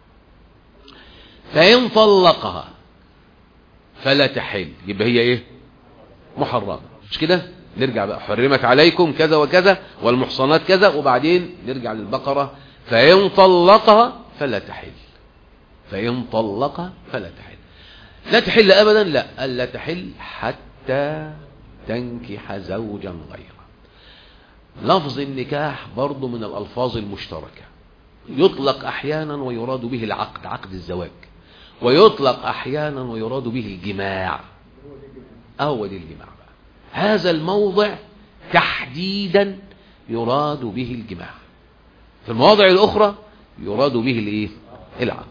فإن طلقها فلا تحل يبقى هي إيه محرمة مش كده نرجع بقى حرمت عليكم كذا وكذا والمحصنات كذا وبعدين نرجع للبقرة فإن طلقها فلا تحل فإن طلقها فلا تحل لا تحل أبدا لا ألا تحل حتى تنكح زوجا غيره لفظ النكاح برضو من الألفاظ المشتركة يطلق أحيانا ويراد به العقد عقد الزواج ويطلق أحيانا ويراد به الجماع أول الجماع بقى. هذا الموضع تحديدا يراد به الجماع في المواضع الأخرى يراد به الايه العقد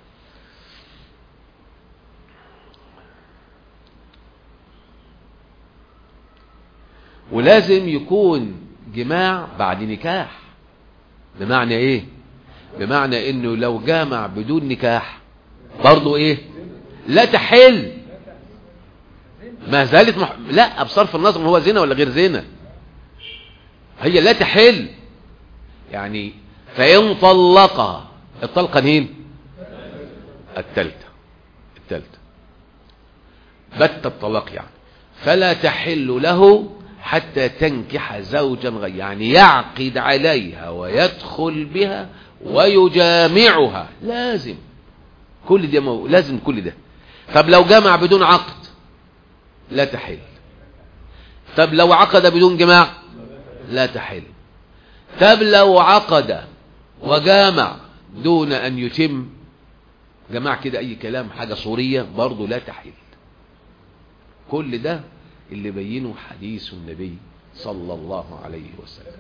ولازم يكون جماع بعد نكاح بمعنى ايه بمعنى انه لو جامع بدون نكاح برضه ايه لا تحل ما زالت مح... لا بصرف النظر هو زنا ولا غير زنا هي لا تحل يعني فإن طلقها الطلقة مين التالتة التالتة بت الطلاق يعني فلا تحل له حتى تنكح زوجا غير يعني يعقد عليها ويدخل بها ويجامعها لازم كل ده مو... لازم كل ده طب لو جمع بدون عقد لا تحل طب لو عقد بدون جماع لا تحل طب لو عقد وجامع دون أن يتم جماع كده أي كلام حاجة صورية برضه لا تحل كل ده اللي بينه حديث النبي صلى الله عليه وسلم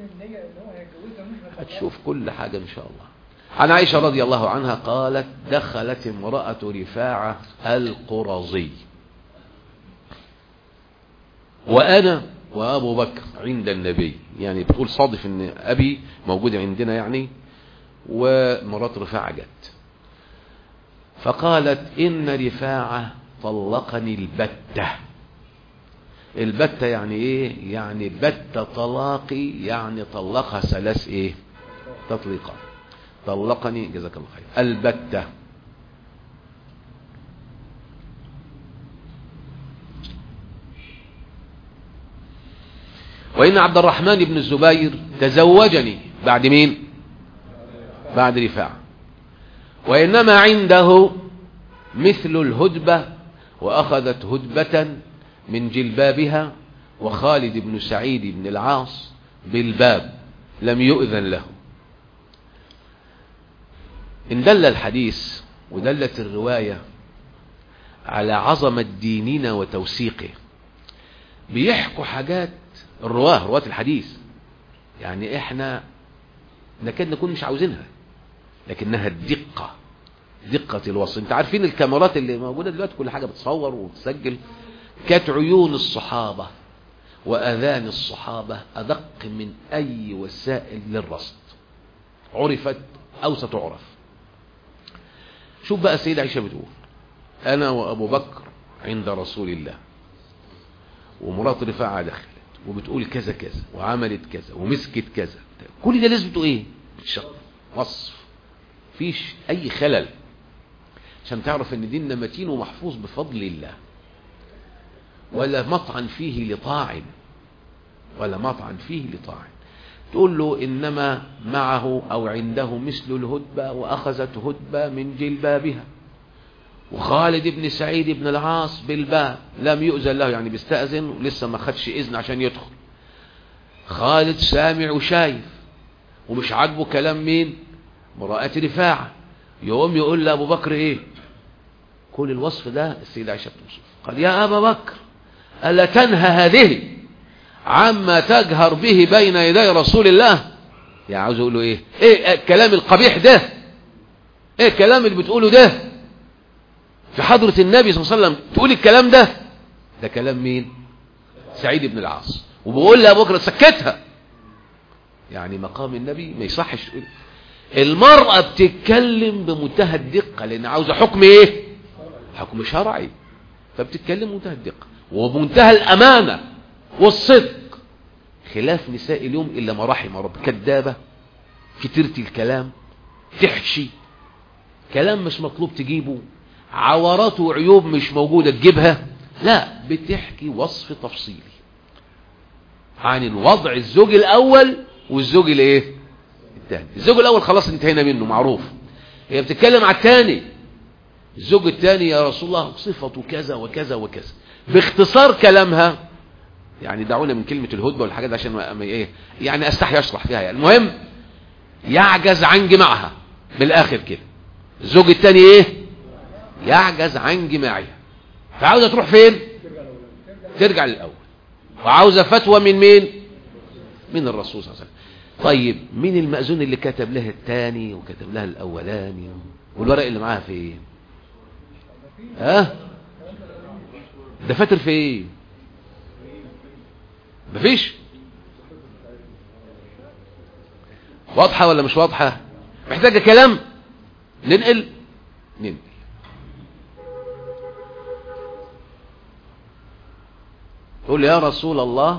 هتشوف كل حاجة إن شاء الله عن عائشة رضي الله عنها قالت دخلت امرأة رفاعة القرظي وأنا وأبو بكر عند النبي يعني بتقول صادف ان أبي موجود عندنا يعني ومرات رفاعة جت فقالت إن رفاعة طلقني البتة البتة يعني ايه يعني بت طلاقي يعني طلقها ثلاث ايه تطليقات طلقني جزاك الله خير البتة وإن عبد الرحمن بن الزبير تزوجني بعد مين بعد رفاعة وإنما عنده مثل الهدبة وأخذت هدبة من جلبابها وخالد بن سعيد بن العاص بالباب لم يؤذن له إن دل الحديث ودلت الرواية على عظمة ديننا وتوثيقه بيحكوا حاجات الرواه رواة الحديث يعني احنا نكاد نكون مش عاوزينها لكنها الدقة دقة الوصف انت عارفين الكاميرات اللي موجودة دلوقتي كل حاجة بتصور وتسجل كانت عيون الصحابة وأذان الصحابة أدق من أي وسائل للرصد عرفت أو ستعرف شوف بقى السيدة عائشة بتقول أنا وأبو بكر عند رسول الله ومرات رفاعة دخلت وبتقول كذا كذا وعملت كذا ومسكت كذا كل ده لازمته ايه بتشق وصف فيش اي خلل عشان تعرف ان ديننا متين ومحفوظ بفضل الله ولا مطعن فيه لطاعن ولا مطعن فيه لطاعن تقول له إنما معه أو عنده مثل الهدبة وأخذت هدبة من جلبابها وخالد بن سعيد بن العاص بالباب لم يؤذن له يعني بيستأذن ولسه ما خدش إذن عشان يدخل خالد سامع وشايف ومش عاجبه كلام مين مرأة رفاعة يقوم يقول لأبو بكر إيه كل الوصف ده السيدة عائشة بتوصف قال يا أبا بكر ألا تنهى هذه عما تجهر به بين يدي رسول الله يعني عاوز اقول له ايه ايه الكلام القبيح ده ايه الكلام اللي بتقوله ده في حضرة النبي صلى الله عليه وسلم تقول الكلام ده ده كلام مين سعيد بن العاص وبقول لأبو بكر سكتها يعني مقام النبي ما يصحش المرأة بتتكلم بمنتهى الدقة لان عاوزة حكم ايه حكم شرعي فبتتكلم بمنتهى الدقة وبمنتهى الأمانة والصدق خلاف نساء اليوم إلا ما رحم رب كذابة كترتي الكلام تحشي كلام مش مطلوب تجيبه عورات وعيوب مش موجودة تجيبها لا بتحكي وصف تفصيلي عن الوضع الزوج الأول والزوج الايه الثاني الزوج الأول خلاص انتهينا منه معروف هي بتتكلم على الثاني الزوج الثاني يا رسول الله صفته كذا وكذا وكذا باختصار كلامها يعني دعونا من كلمة الهدبة والحاجات عشان ما ايه يعني استحي اشرح فيها يعني المهم يعجز عن جماعها بالاخر كده الزوج الثاني ايه يعجز عن جماعها فعاوزة تروح فين ترجع للاول وعاوزة فتوى من مين من الرسول صلى الله عليه وسلم طيب مين المأذون اللي كتب لها الثاني وكتب لها الاولاني والورق اللي معاها فين ها دفاتر في ايه مفيش واضحة ولا مش واضحة محتاجة كلام ننقل ننقل قول يا رسول الله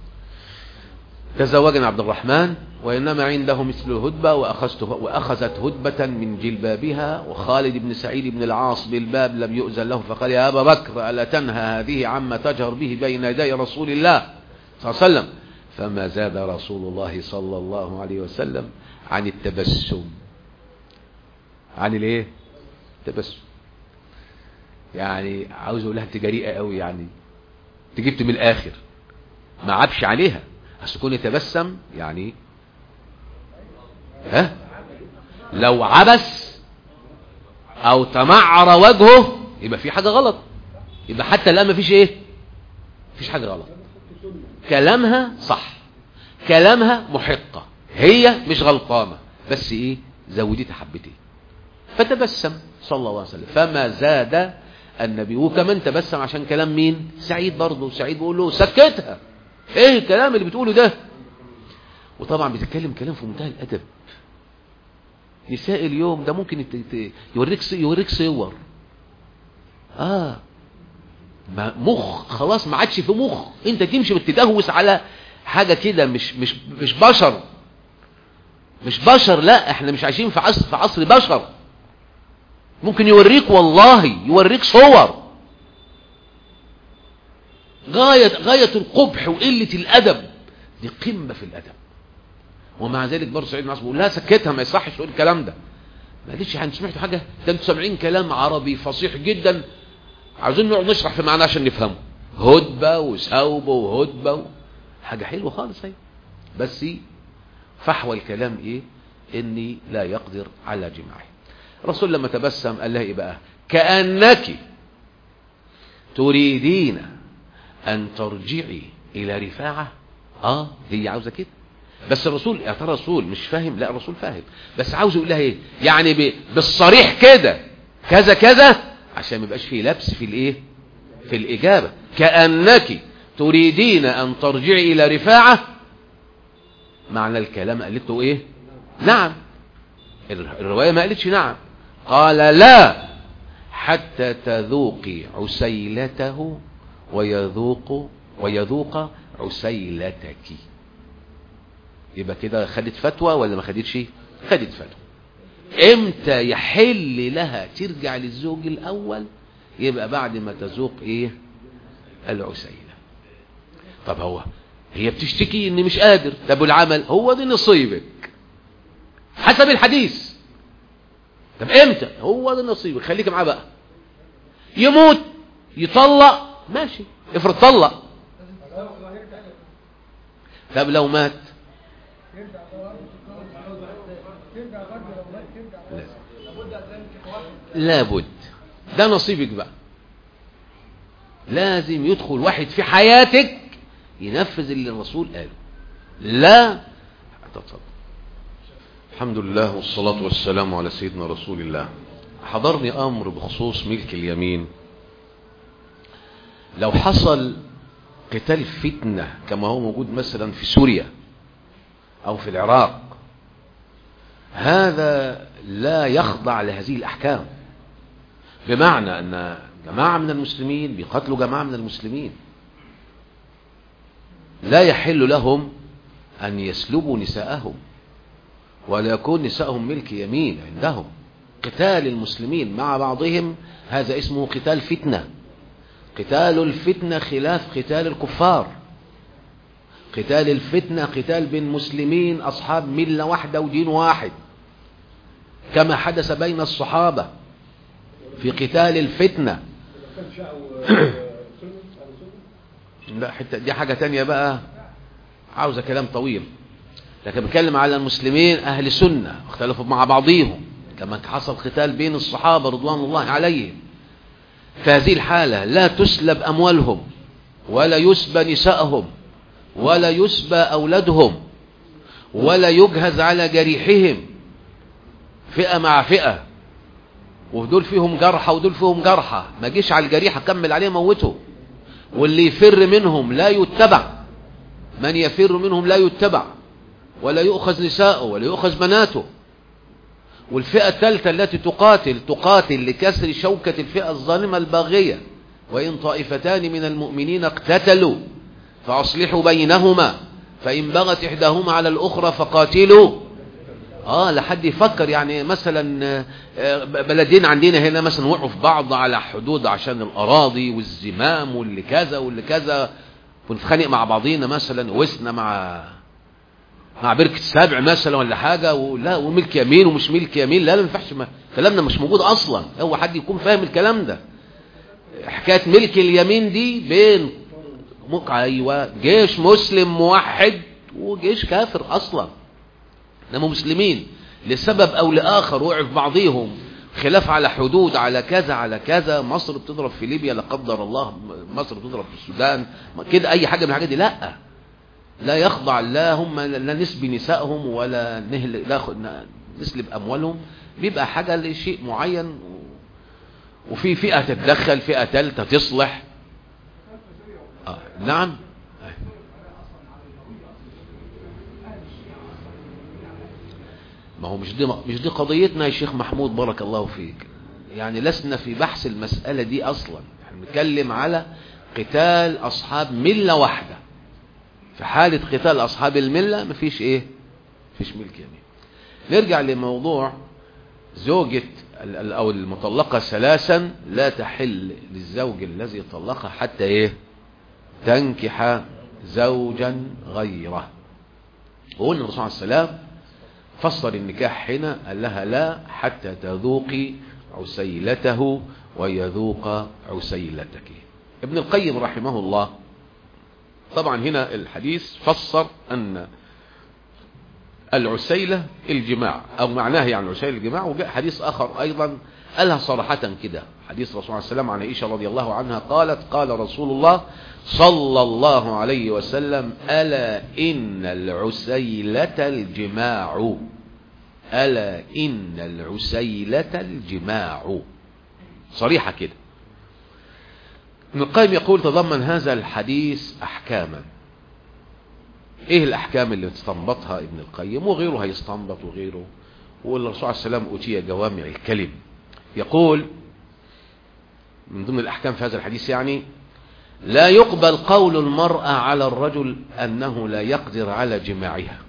تزوجنا عبد الرحمن وإنما عنده مثل الهدبة وأخذت وأخذت هدبة من جلبابها وخالد بن سعيد بن العاص بالباب لم يؤذن له فقال يا أبا بكر ألا تنهى هذه عما تجهر به بين يدي رسول الله صلى الله عليه وسلم فما زاد رسول الله صلى الله عليه وسلم عن التبسم عن الايه التبسم يعني عاوز اقول لها انت جريئه قوي يعني انت جبت من الاخر ما عبش عليها بس كون يتبسم يعني ها لو عبس او تمعر وجهه يبقى في حاجه غلط يبقى حتى الان ما فيش ايه مفيش حاجه غلط كلامها صح كلامها محقة هي مش غلطانة بس ايه زودتها حبتين فتبسم صلى الله عليه وسلم فما زاد النبي وكمان تبسم عشان كلام مين سعيد برضه سعيد بيقول له سكتها ايه الكلام اللي بتقوله ده وطبعا بتتكلم كلام في منتهى الادب نساء اليوم ده ممكن يت- يت- يوريك ص- يوريك صور اه ما مخ خلاص ما عادش في مخ انت تمشي بتدهوس على حاجه كده مش مش مش بشر مش بشر لا احنا مش عايشين في عصر في عصر بشر ممكن يوريك والله يوريك صور غاية غاية القبح وقلة الأدب دي قمة في الأدب ومع ذلك برضه سعيد معصر بيقول لا سكتها ما يصحش تقول الكلام ده ما قالتش يعني سمعتوا حاجة ده انتوا سامعين كلام عربي فصيح جدا عاوزين نقعد نشرح في معناه عشان نفهمه هدبة وسوبة وهدبة و... حاجة حلوة خالص اهي بس فحوى الكلام ايه اني لا يقدر على جماعه الرسول لما تبسم قال لها ايه بقى كأنك تريدين ان ترجعي الى رفاعة اه هي عاوزة كده بس الرسول يا ترى الرسول مش فاهم لا الرسول فاهم بس عاوز يقول لها ايه يعني ب- بالصريح كده كذا كذا عشان ما يبقاش فيه لبس في الايه في الاجابة كأنك تريدين ان ترجعي الى رفاعة معنى الكلام قالت له ايه نعم الر- الرواية ما قالتش نعم قال لا حتى تذوقي عسيلته ويذوق ويذوق عسيلتك يبقى كده خدت فتوى ولا ما خدتش خدت فتوى امتى يحل لها ترجع للزوج الاول يبقى بعد ما تذوق ايه العسيلة طب هو هي بتشتكي ان مش قادر طب والعمل هو ده نصيبك حسب الحديث طب امتى هو ده نصيبك خليك معاه بقى يموت يطلق ماشي افرض طلق طب لو مات ترجع ترجع برضه لو مات ترجع لازم. لابد أن واحد لابد ده نصيبك بقى لازم يدخل واحد في حياتك ينفذ اللي الرسول قاله لا تتصدق الحمد لله والصلاة والسلام على سيدنا رسول الله حضرني أمر بخصوص ملك اليمين لو حصل قتال فتنة كما هو موجود مثلا في سوريا أو في العراق هذا لا يخضع لهذه الأحكام بمعنى أن جماعة من المسلمين بيقتلوا جماعة من المسلمين لا يحل لهم أن يسلبوا نساءهم ولا يكون نساءهم ملك يمين عندهم قتال المسلمين مع بعضهم هذا اسمه قتال فتنة قتال الفتنة خلاف قتال الكفار قتال الفتنة قتال بين مسلمين أصحاب ملة واحدة ودين واحد كما حدث بين الصحابة في قتال الفتنة لا حتى دي حاجة تانية بقى عاوزة كلام طويل لكن بتكلم على المسلمين أهل سنة اختلفوا مع بعضهم كما حصل قتال بين الصحابة رضوان الله عليهم في هذه الحالة لا تسلب أموالهم ولا يسبى نسائهم ولا يسبى أولادهم ولا يجهز على جريحهم فئة مع فئة ودول فيهم جرحى ودول فيهم جرحى ما جيش على الجريح اكمل عليه موته واللي يفر منهم لا يتبع من يفر منهم لا يتبع ولا يؤخذ نساءه ولا يؤخذ بناته والفئة الثالثة التي تقاتل تقاتل لكسر شوكة الفئة الظالمة الباغية وإن طائفتان من المؤمنين اقتتلوا فأصلحوا بينهما فإن بغت إحداهما على الأخرى فقاتلوا اه لحد يفكر يعني مثلا آه، بلدين عندنا هنا مثلا وقعوا في بعض على حدود عشان الاراضي والزمام واللي كذا واللي كذا ونتخانق مع بعضينا مثلا وسنا مع مع بركة السبع مثلا ولا حاجة ولا وملك يمين ومش ملك يمين لا لا ما ينفعش ما- كلامنا مش موجود اصلا هو حد يكون فاهم الكلام ده حكاية ملك اليمين دي بين مك ايوه جيش مسلم موحد وجيش كافر اصلا انما مسلمين لسبب او لاخر وقع في بعضهم خلاف على حدود على كذا على كذا مصر بتضرب في ليبيا لا قدر الله مصر بتضرب في السودان كده اي حاجه من الحاجات دي لا لا يخضع لا هم لا نسبي نسائهم ولا نهل لا خ- نسلب اموالهم بيبقى حاجه لشيء معين و- وفي فئه تتدخل فئه ثالثه تصلح آه. نعم ما هو مش دي مش دي قضيتنا يا شيخ محمود بارك الله فيك يعني لسنا في بحث المسألة دي أصلا احنا بنتكلم على قتال أصحاب ملة واحدة في حالة قتال أصحاب الملة مفيش إيه مفيش ملك يمين نرجع لموضوع زوجة ال- ال- أو المطلقة ثلاثا لا تحل للزوج الذي طلقها حتى إيه تنكح زوجا غيره وقلنا الرسول عليه السلام فسر النكاح هنا قال لها لا حتى تذوقي عسيلته ويذوق عسيلتك ابن القيم رحمه الله طبعا هنا الحديث فسر أن العسيلة الجماع أو معناه يعني العسيلة الجماع وجاء حديث آخر أيضا قالها صراحة كده حديث رسول الله السلام عن عائشة رضي الله عنها قالت قال رسول الله صلى الله عليه وسلم ألا إن العسيلة الجماع ألا إن العسيلة الجماع صريحة كده ابن القيم يقول تضمن هذا الحديث أحكاما ايه الاحكام اللي استنبطها ابن القيم وغيره هيستنبط وغيره والرسول عليه السلام اتي جوامع الكلم يقول من ضمن الاحكام في هذا الحديث يعني لا يقبل قول المرأة على الرجل انه لا يقدر على جماعها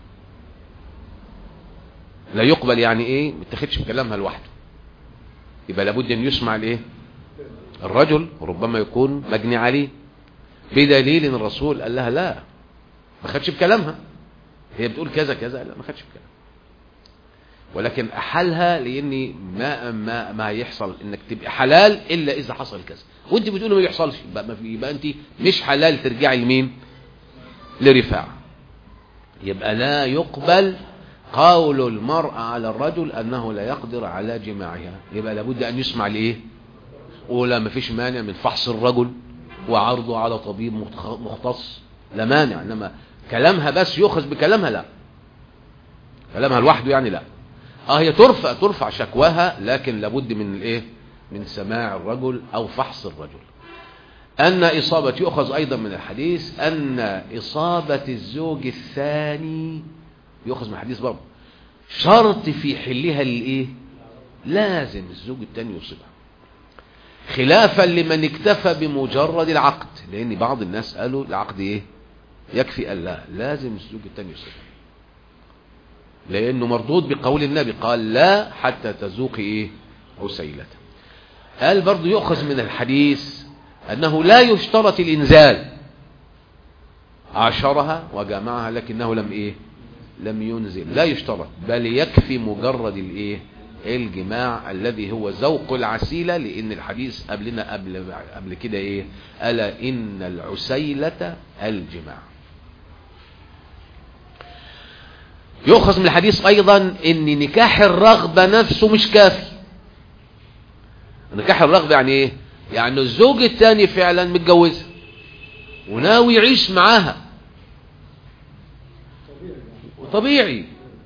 لا يقبل يعني ايه ما تاخدش بكلامها لوحده يبقى لابد ان يسمع الايه الرجل ربما يكون مجني عليه بدليل ان الرسول قال لها لا ما خدش بكلامها هي بتقول كذا كذا لا ما خدش بكلامها ولكن احلها لاني ما ما ما يحصل انك تبقى حلال الا اذا حصل كذا وانت بتقول ما بيحصلش يبقى, ما في يبقى انت مش حلال ترجعي لمين لرفاعه يبقى لا يقبل قول المرأة على الرجل أنه لا يقدر على جماعها يبقى لابد أن يسمع لإيه ولا ما فيش مانع من فحص الرجل وعرضه على طبيب مختص لا مانع إنما كلامها بس يؤخذ بكلامها لا كلامها لوحده يعني لا اه هي ترفع ترفع شكواها لكن لابد من الايه من سماع الرجل او فحص الرجل ان اصابة يؤخذ ايضا من الحديث ان اصابة الزوج الثاني يؤخذ من الحديث برضه شرط في حلها الايه لازم الزوج الثاني يصيبها خلافا لمن اكتفى بمجرد العقد لان بعض الناس قالوا العقد ايه يكفي قال لا لازم الزوج الثاني يصيبها لانه مردود بقول النبي قال لا حتى تذوقي ايه عسيلته قال برضه يؤخذ من الحديث انه لا يشترط الانزال عاشرها وجامعها لكنه لم ايه لم ينزل لا يشترط بل يكفي مجرد الايه الجماع الذي هو ذوق العسيلة لان الحديث قبلنا قبل قبل كده ايه الا ان العسيلة الجماع يؤخذ من الحديث ايضا ان نكاح الرغبة نفسه مش كافي نكاح الرغبة يعني ايه يعني الزوج الثاني فعلا متجوزها وناوي يعيش معاها وطبيعي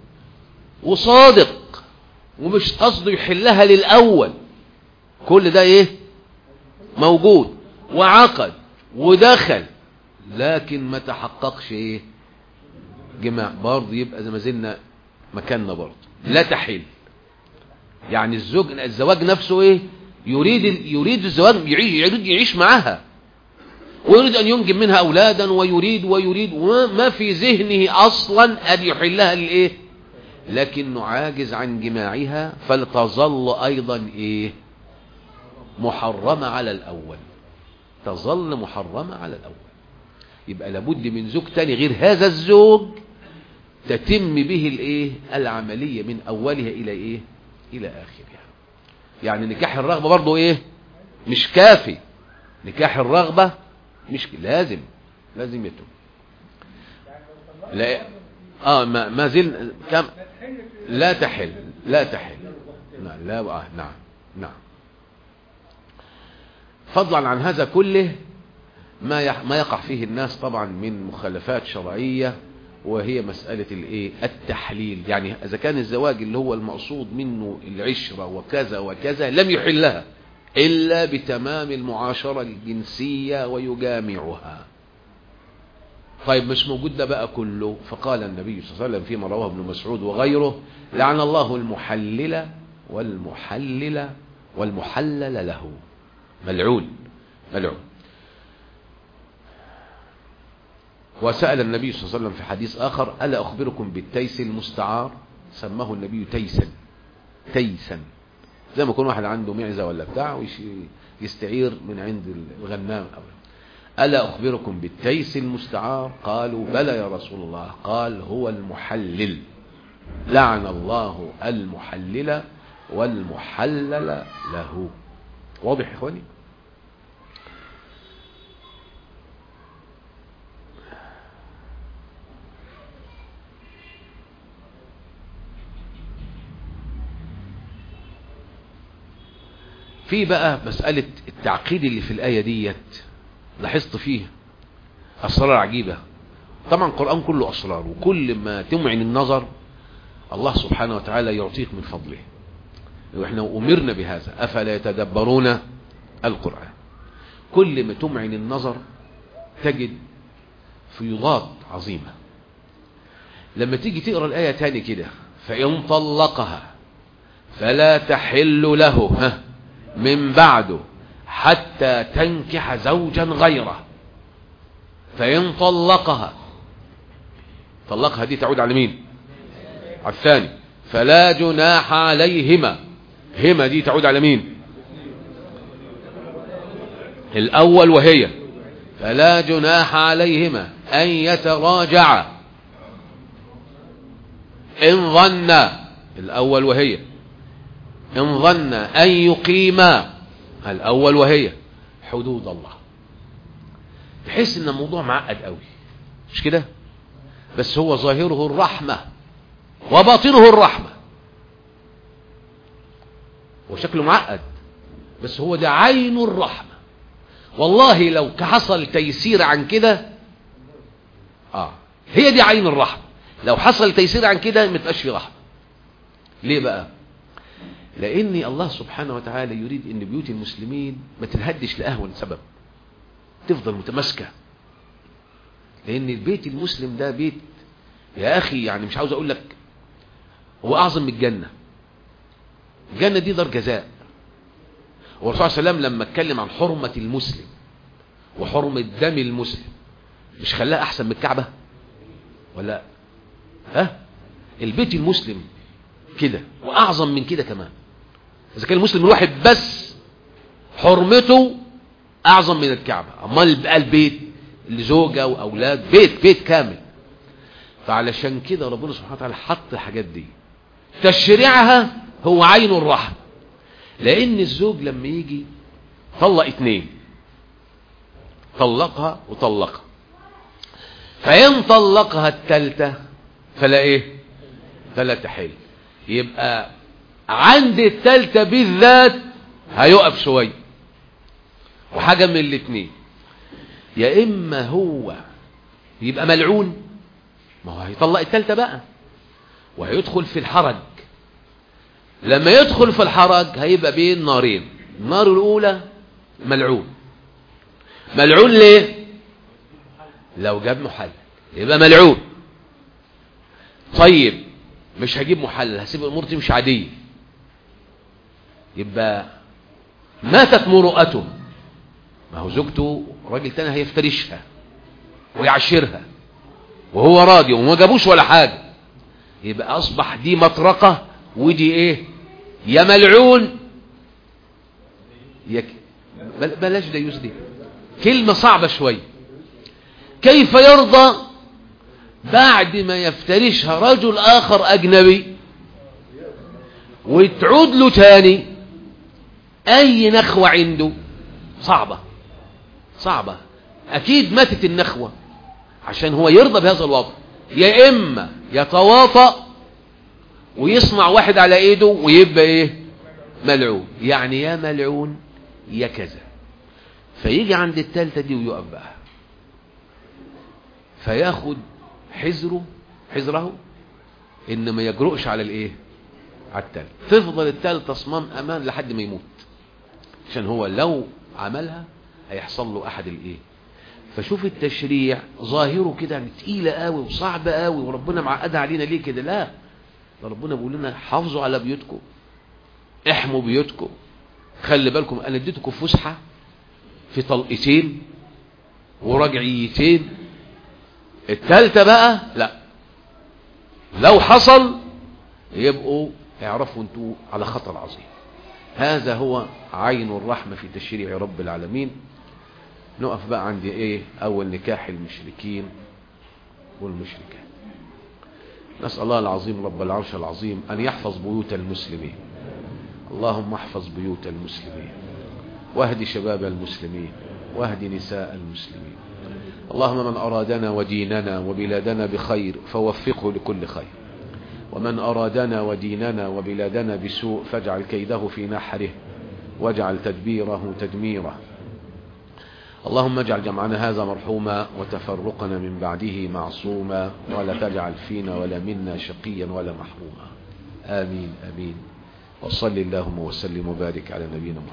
وصادق ومش قصده يحلها للاول كل ده ايه موجود وعقد ودخل لكن ما تحققش ايه جماع برضه يبقى زي ما زلنا مكاننا برضه لا تحل يعني الزوج الزواج نفسه ايه يريد يريد الزواج يعيش يريد يعيش معاها ويريد ان ينجب منها اولادا ويريد ويريد وما في ذهنه اصلا ان يحلها للايه لكنه عاجز عن جماعها فلتظل ايضا ايه محرمة على الاول تظل محرمة على الاول يبقى لابد من زوج تاني غير هذا الزوج تتم به الايه العملية من اولها الى ايه الى اخرها يعني نكاح الرغبة برضو ايه مش كافي نكاح الرغبة مش لازم لازم يتم لا اه ما ما زل كم لا تحل لا تحل نعم لا آه نعم نعم فضلا عن هذا كله ما يح ما يقع فيه الناس طبعا من مخالفات شرعية وهي مسألة الايه التحليل يعني اذا كان الزواج اللي هو المقصود منه العشرة وكذا وكذا لم يحلها الا بتمام المعاشرة الجنسية ويجامعها طيب مش موجود ده بقى كله فقال النبي صلى الله عليه وسلم فيما رواه ابن مسعود وغيره لعن الله المحلل والمحلل والمحلل له ملعون ملعون وسأل النبي صلى الله عليه وسلم في حديث آخر ألا أخبركم بالتيس المستعار سماه النبي تيسا تيسا زي ما يكون واحد عنده معزة ولا بتاع ويستعير من عند الغنام أو ألا أخبركم بالتيس المستعار قالوا بلى يا رسول الله قال هو المحلل لعن الله المحلل والمحلل له واضح يا إخواني في بقى مسألة التعقيد اللي في الآية ديت لاحظت فيه أسرار عجيبة طبعا القرآن كله أسرار وكل ما تمعن النظر الله سبحانه وتعالى يعطيك من فضله وإحنا أمرنا بهذا أفلا يتدبرون القرآن كل ما تمعن النظر تجد فيضات عظيمة لما تيجي تقرأ الآية تاني كده فإن طلقها فلا تحل له ها من بعده حتى تنكح زوجا غيره فإن طلقها طلقها دي تعود على مين على الثاني فلا جناح عليهما هما دي تعود على مين الأول وهي فلا جناح عليهما أن يتراجعا إن ظن الأول وهي إن ظن أن يقيما الأول وهي حدود الله تحس ان الموضوع معقد قوي مش كده بس هو ظاهره الرحمة وباطنه الرحمة وشكله معقد بس هو ده عين الرحمة والله لو حصل تيسير عن كده اه هي دي عين الرحمة لو حصل تيسير عن كده ما تبقاش في رحمة ليه بقى لان الله سبحانه وتعالى يريد ان بيوت المسلمين ما تنهدش لاهون سبب تفضل متماسكة لان البيت المسلم ده بيت يا اخي يعني مش عاوز اقول لك هو اعظم من الجنة الجنة دي دار جزاء والرسول صلى الله عليه وسلم لما اتكلم عن حرمة المسلم وحرمة دم المسلم مش خلاها احسن من الكعبة ولا ها البيت المسلم كده واعظم من كده كمان اذا كان المسلم الواحد بس حرمته اعظم من الكعبة امال بقى البيت لزوجة واولاد بيت بيت كامل فعلشان كده ربنا سبحانه وتعالى حط الحاجات دي تشريعها هو عين الرحمة لان الزوج لما يجي طلق اتنين طلقها وطلقها فإن طلقها التالتة فلا ايه فلا تحل يبقى عند التالتة بالذات هيقف شوية وحاجة من الاتنين يا اما هو يبقى ملعون ما هو هيطلق التالتة بقى وهيدخل في الحرج لما يدخل في الحرج هيبقى بين نارين النار الاولى ملعون ملعون ليه لو جاب محلل يبقى ملعون طيب مش هجيب محلل هسيب الامور تمشي عاديه يبقى ماتت مروءته ما هو زوجته راجل تاني هيفترشها ويعشرها وهو راضي وما جابوش ولا حاجه يبقى اصبح دي مطرقه ودي ايه يا ملعون يك بلاش ديوس دي كلمه صعبه شويه كيف يرضى بعد ما يفترشها رجل آخر أجنبي وتعود له تاني أي نخوة عنده صعبة صعبة أكيد ماتت النخوة عشان هو يرضى بهذا الوضع يا إما يتواطأ ويصنع واحد على إيده ويبقى إيه ملعون يعني يا ملعون يا كذا فيجي عند التالتة دي ويقف بقى فياخد حذره حذره ان ما يجرؤش على الايه على التالت تفضل التالت تصمام امان لحد ما يموت عشان هو لو عملها هيحصل له احد الايه فشوف التشريع ظاهره كده يعني تقيلة قوي وصعبة قوي وربنا معقدها علينا ليه كده لا ده ربنا بيقول لنا حافظوا على بيوتكم احموا بيوتكم خلي بالكم انا اديتكم فسحة في طلقتين ورجعيتين التالتة بقى لا لو حصل يبقوا اعرفوا انتوا على خطر عظيم هذا هو عين الرحمة في تشريع رب العالمين نقف بقى عند ايه اول نكاح المشركين والمشركات نسأل الله العظيم رب العرش العظيم ان يحفظ بيوت المسلمين اللهم احفظ بيوت المسلمين واهد شباب المسلمين واهد نساء المسلمين اللهم من أرادنا وديننا وبلادنا بخير فوفقه لكل خير ومن أرادنا وديننا وبلادنا بسوء فاجعل كيده في نحره واجعل تدبيره تدميره اللهم اجعل جمعنا هذا مرحوما وتفرقنا من بعده معصوما ولا تجعل فينا ولا منا شقيا ولا محروما آمين آمين وصل اللهم وسلم وبارك على نبينا محمد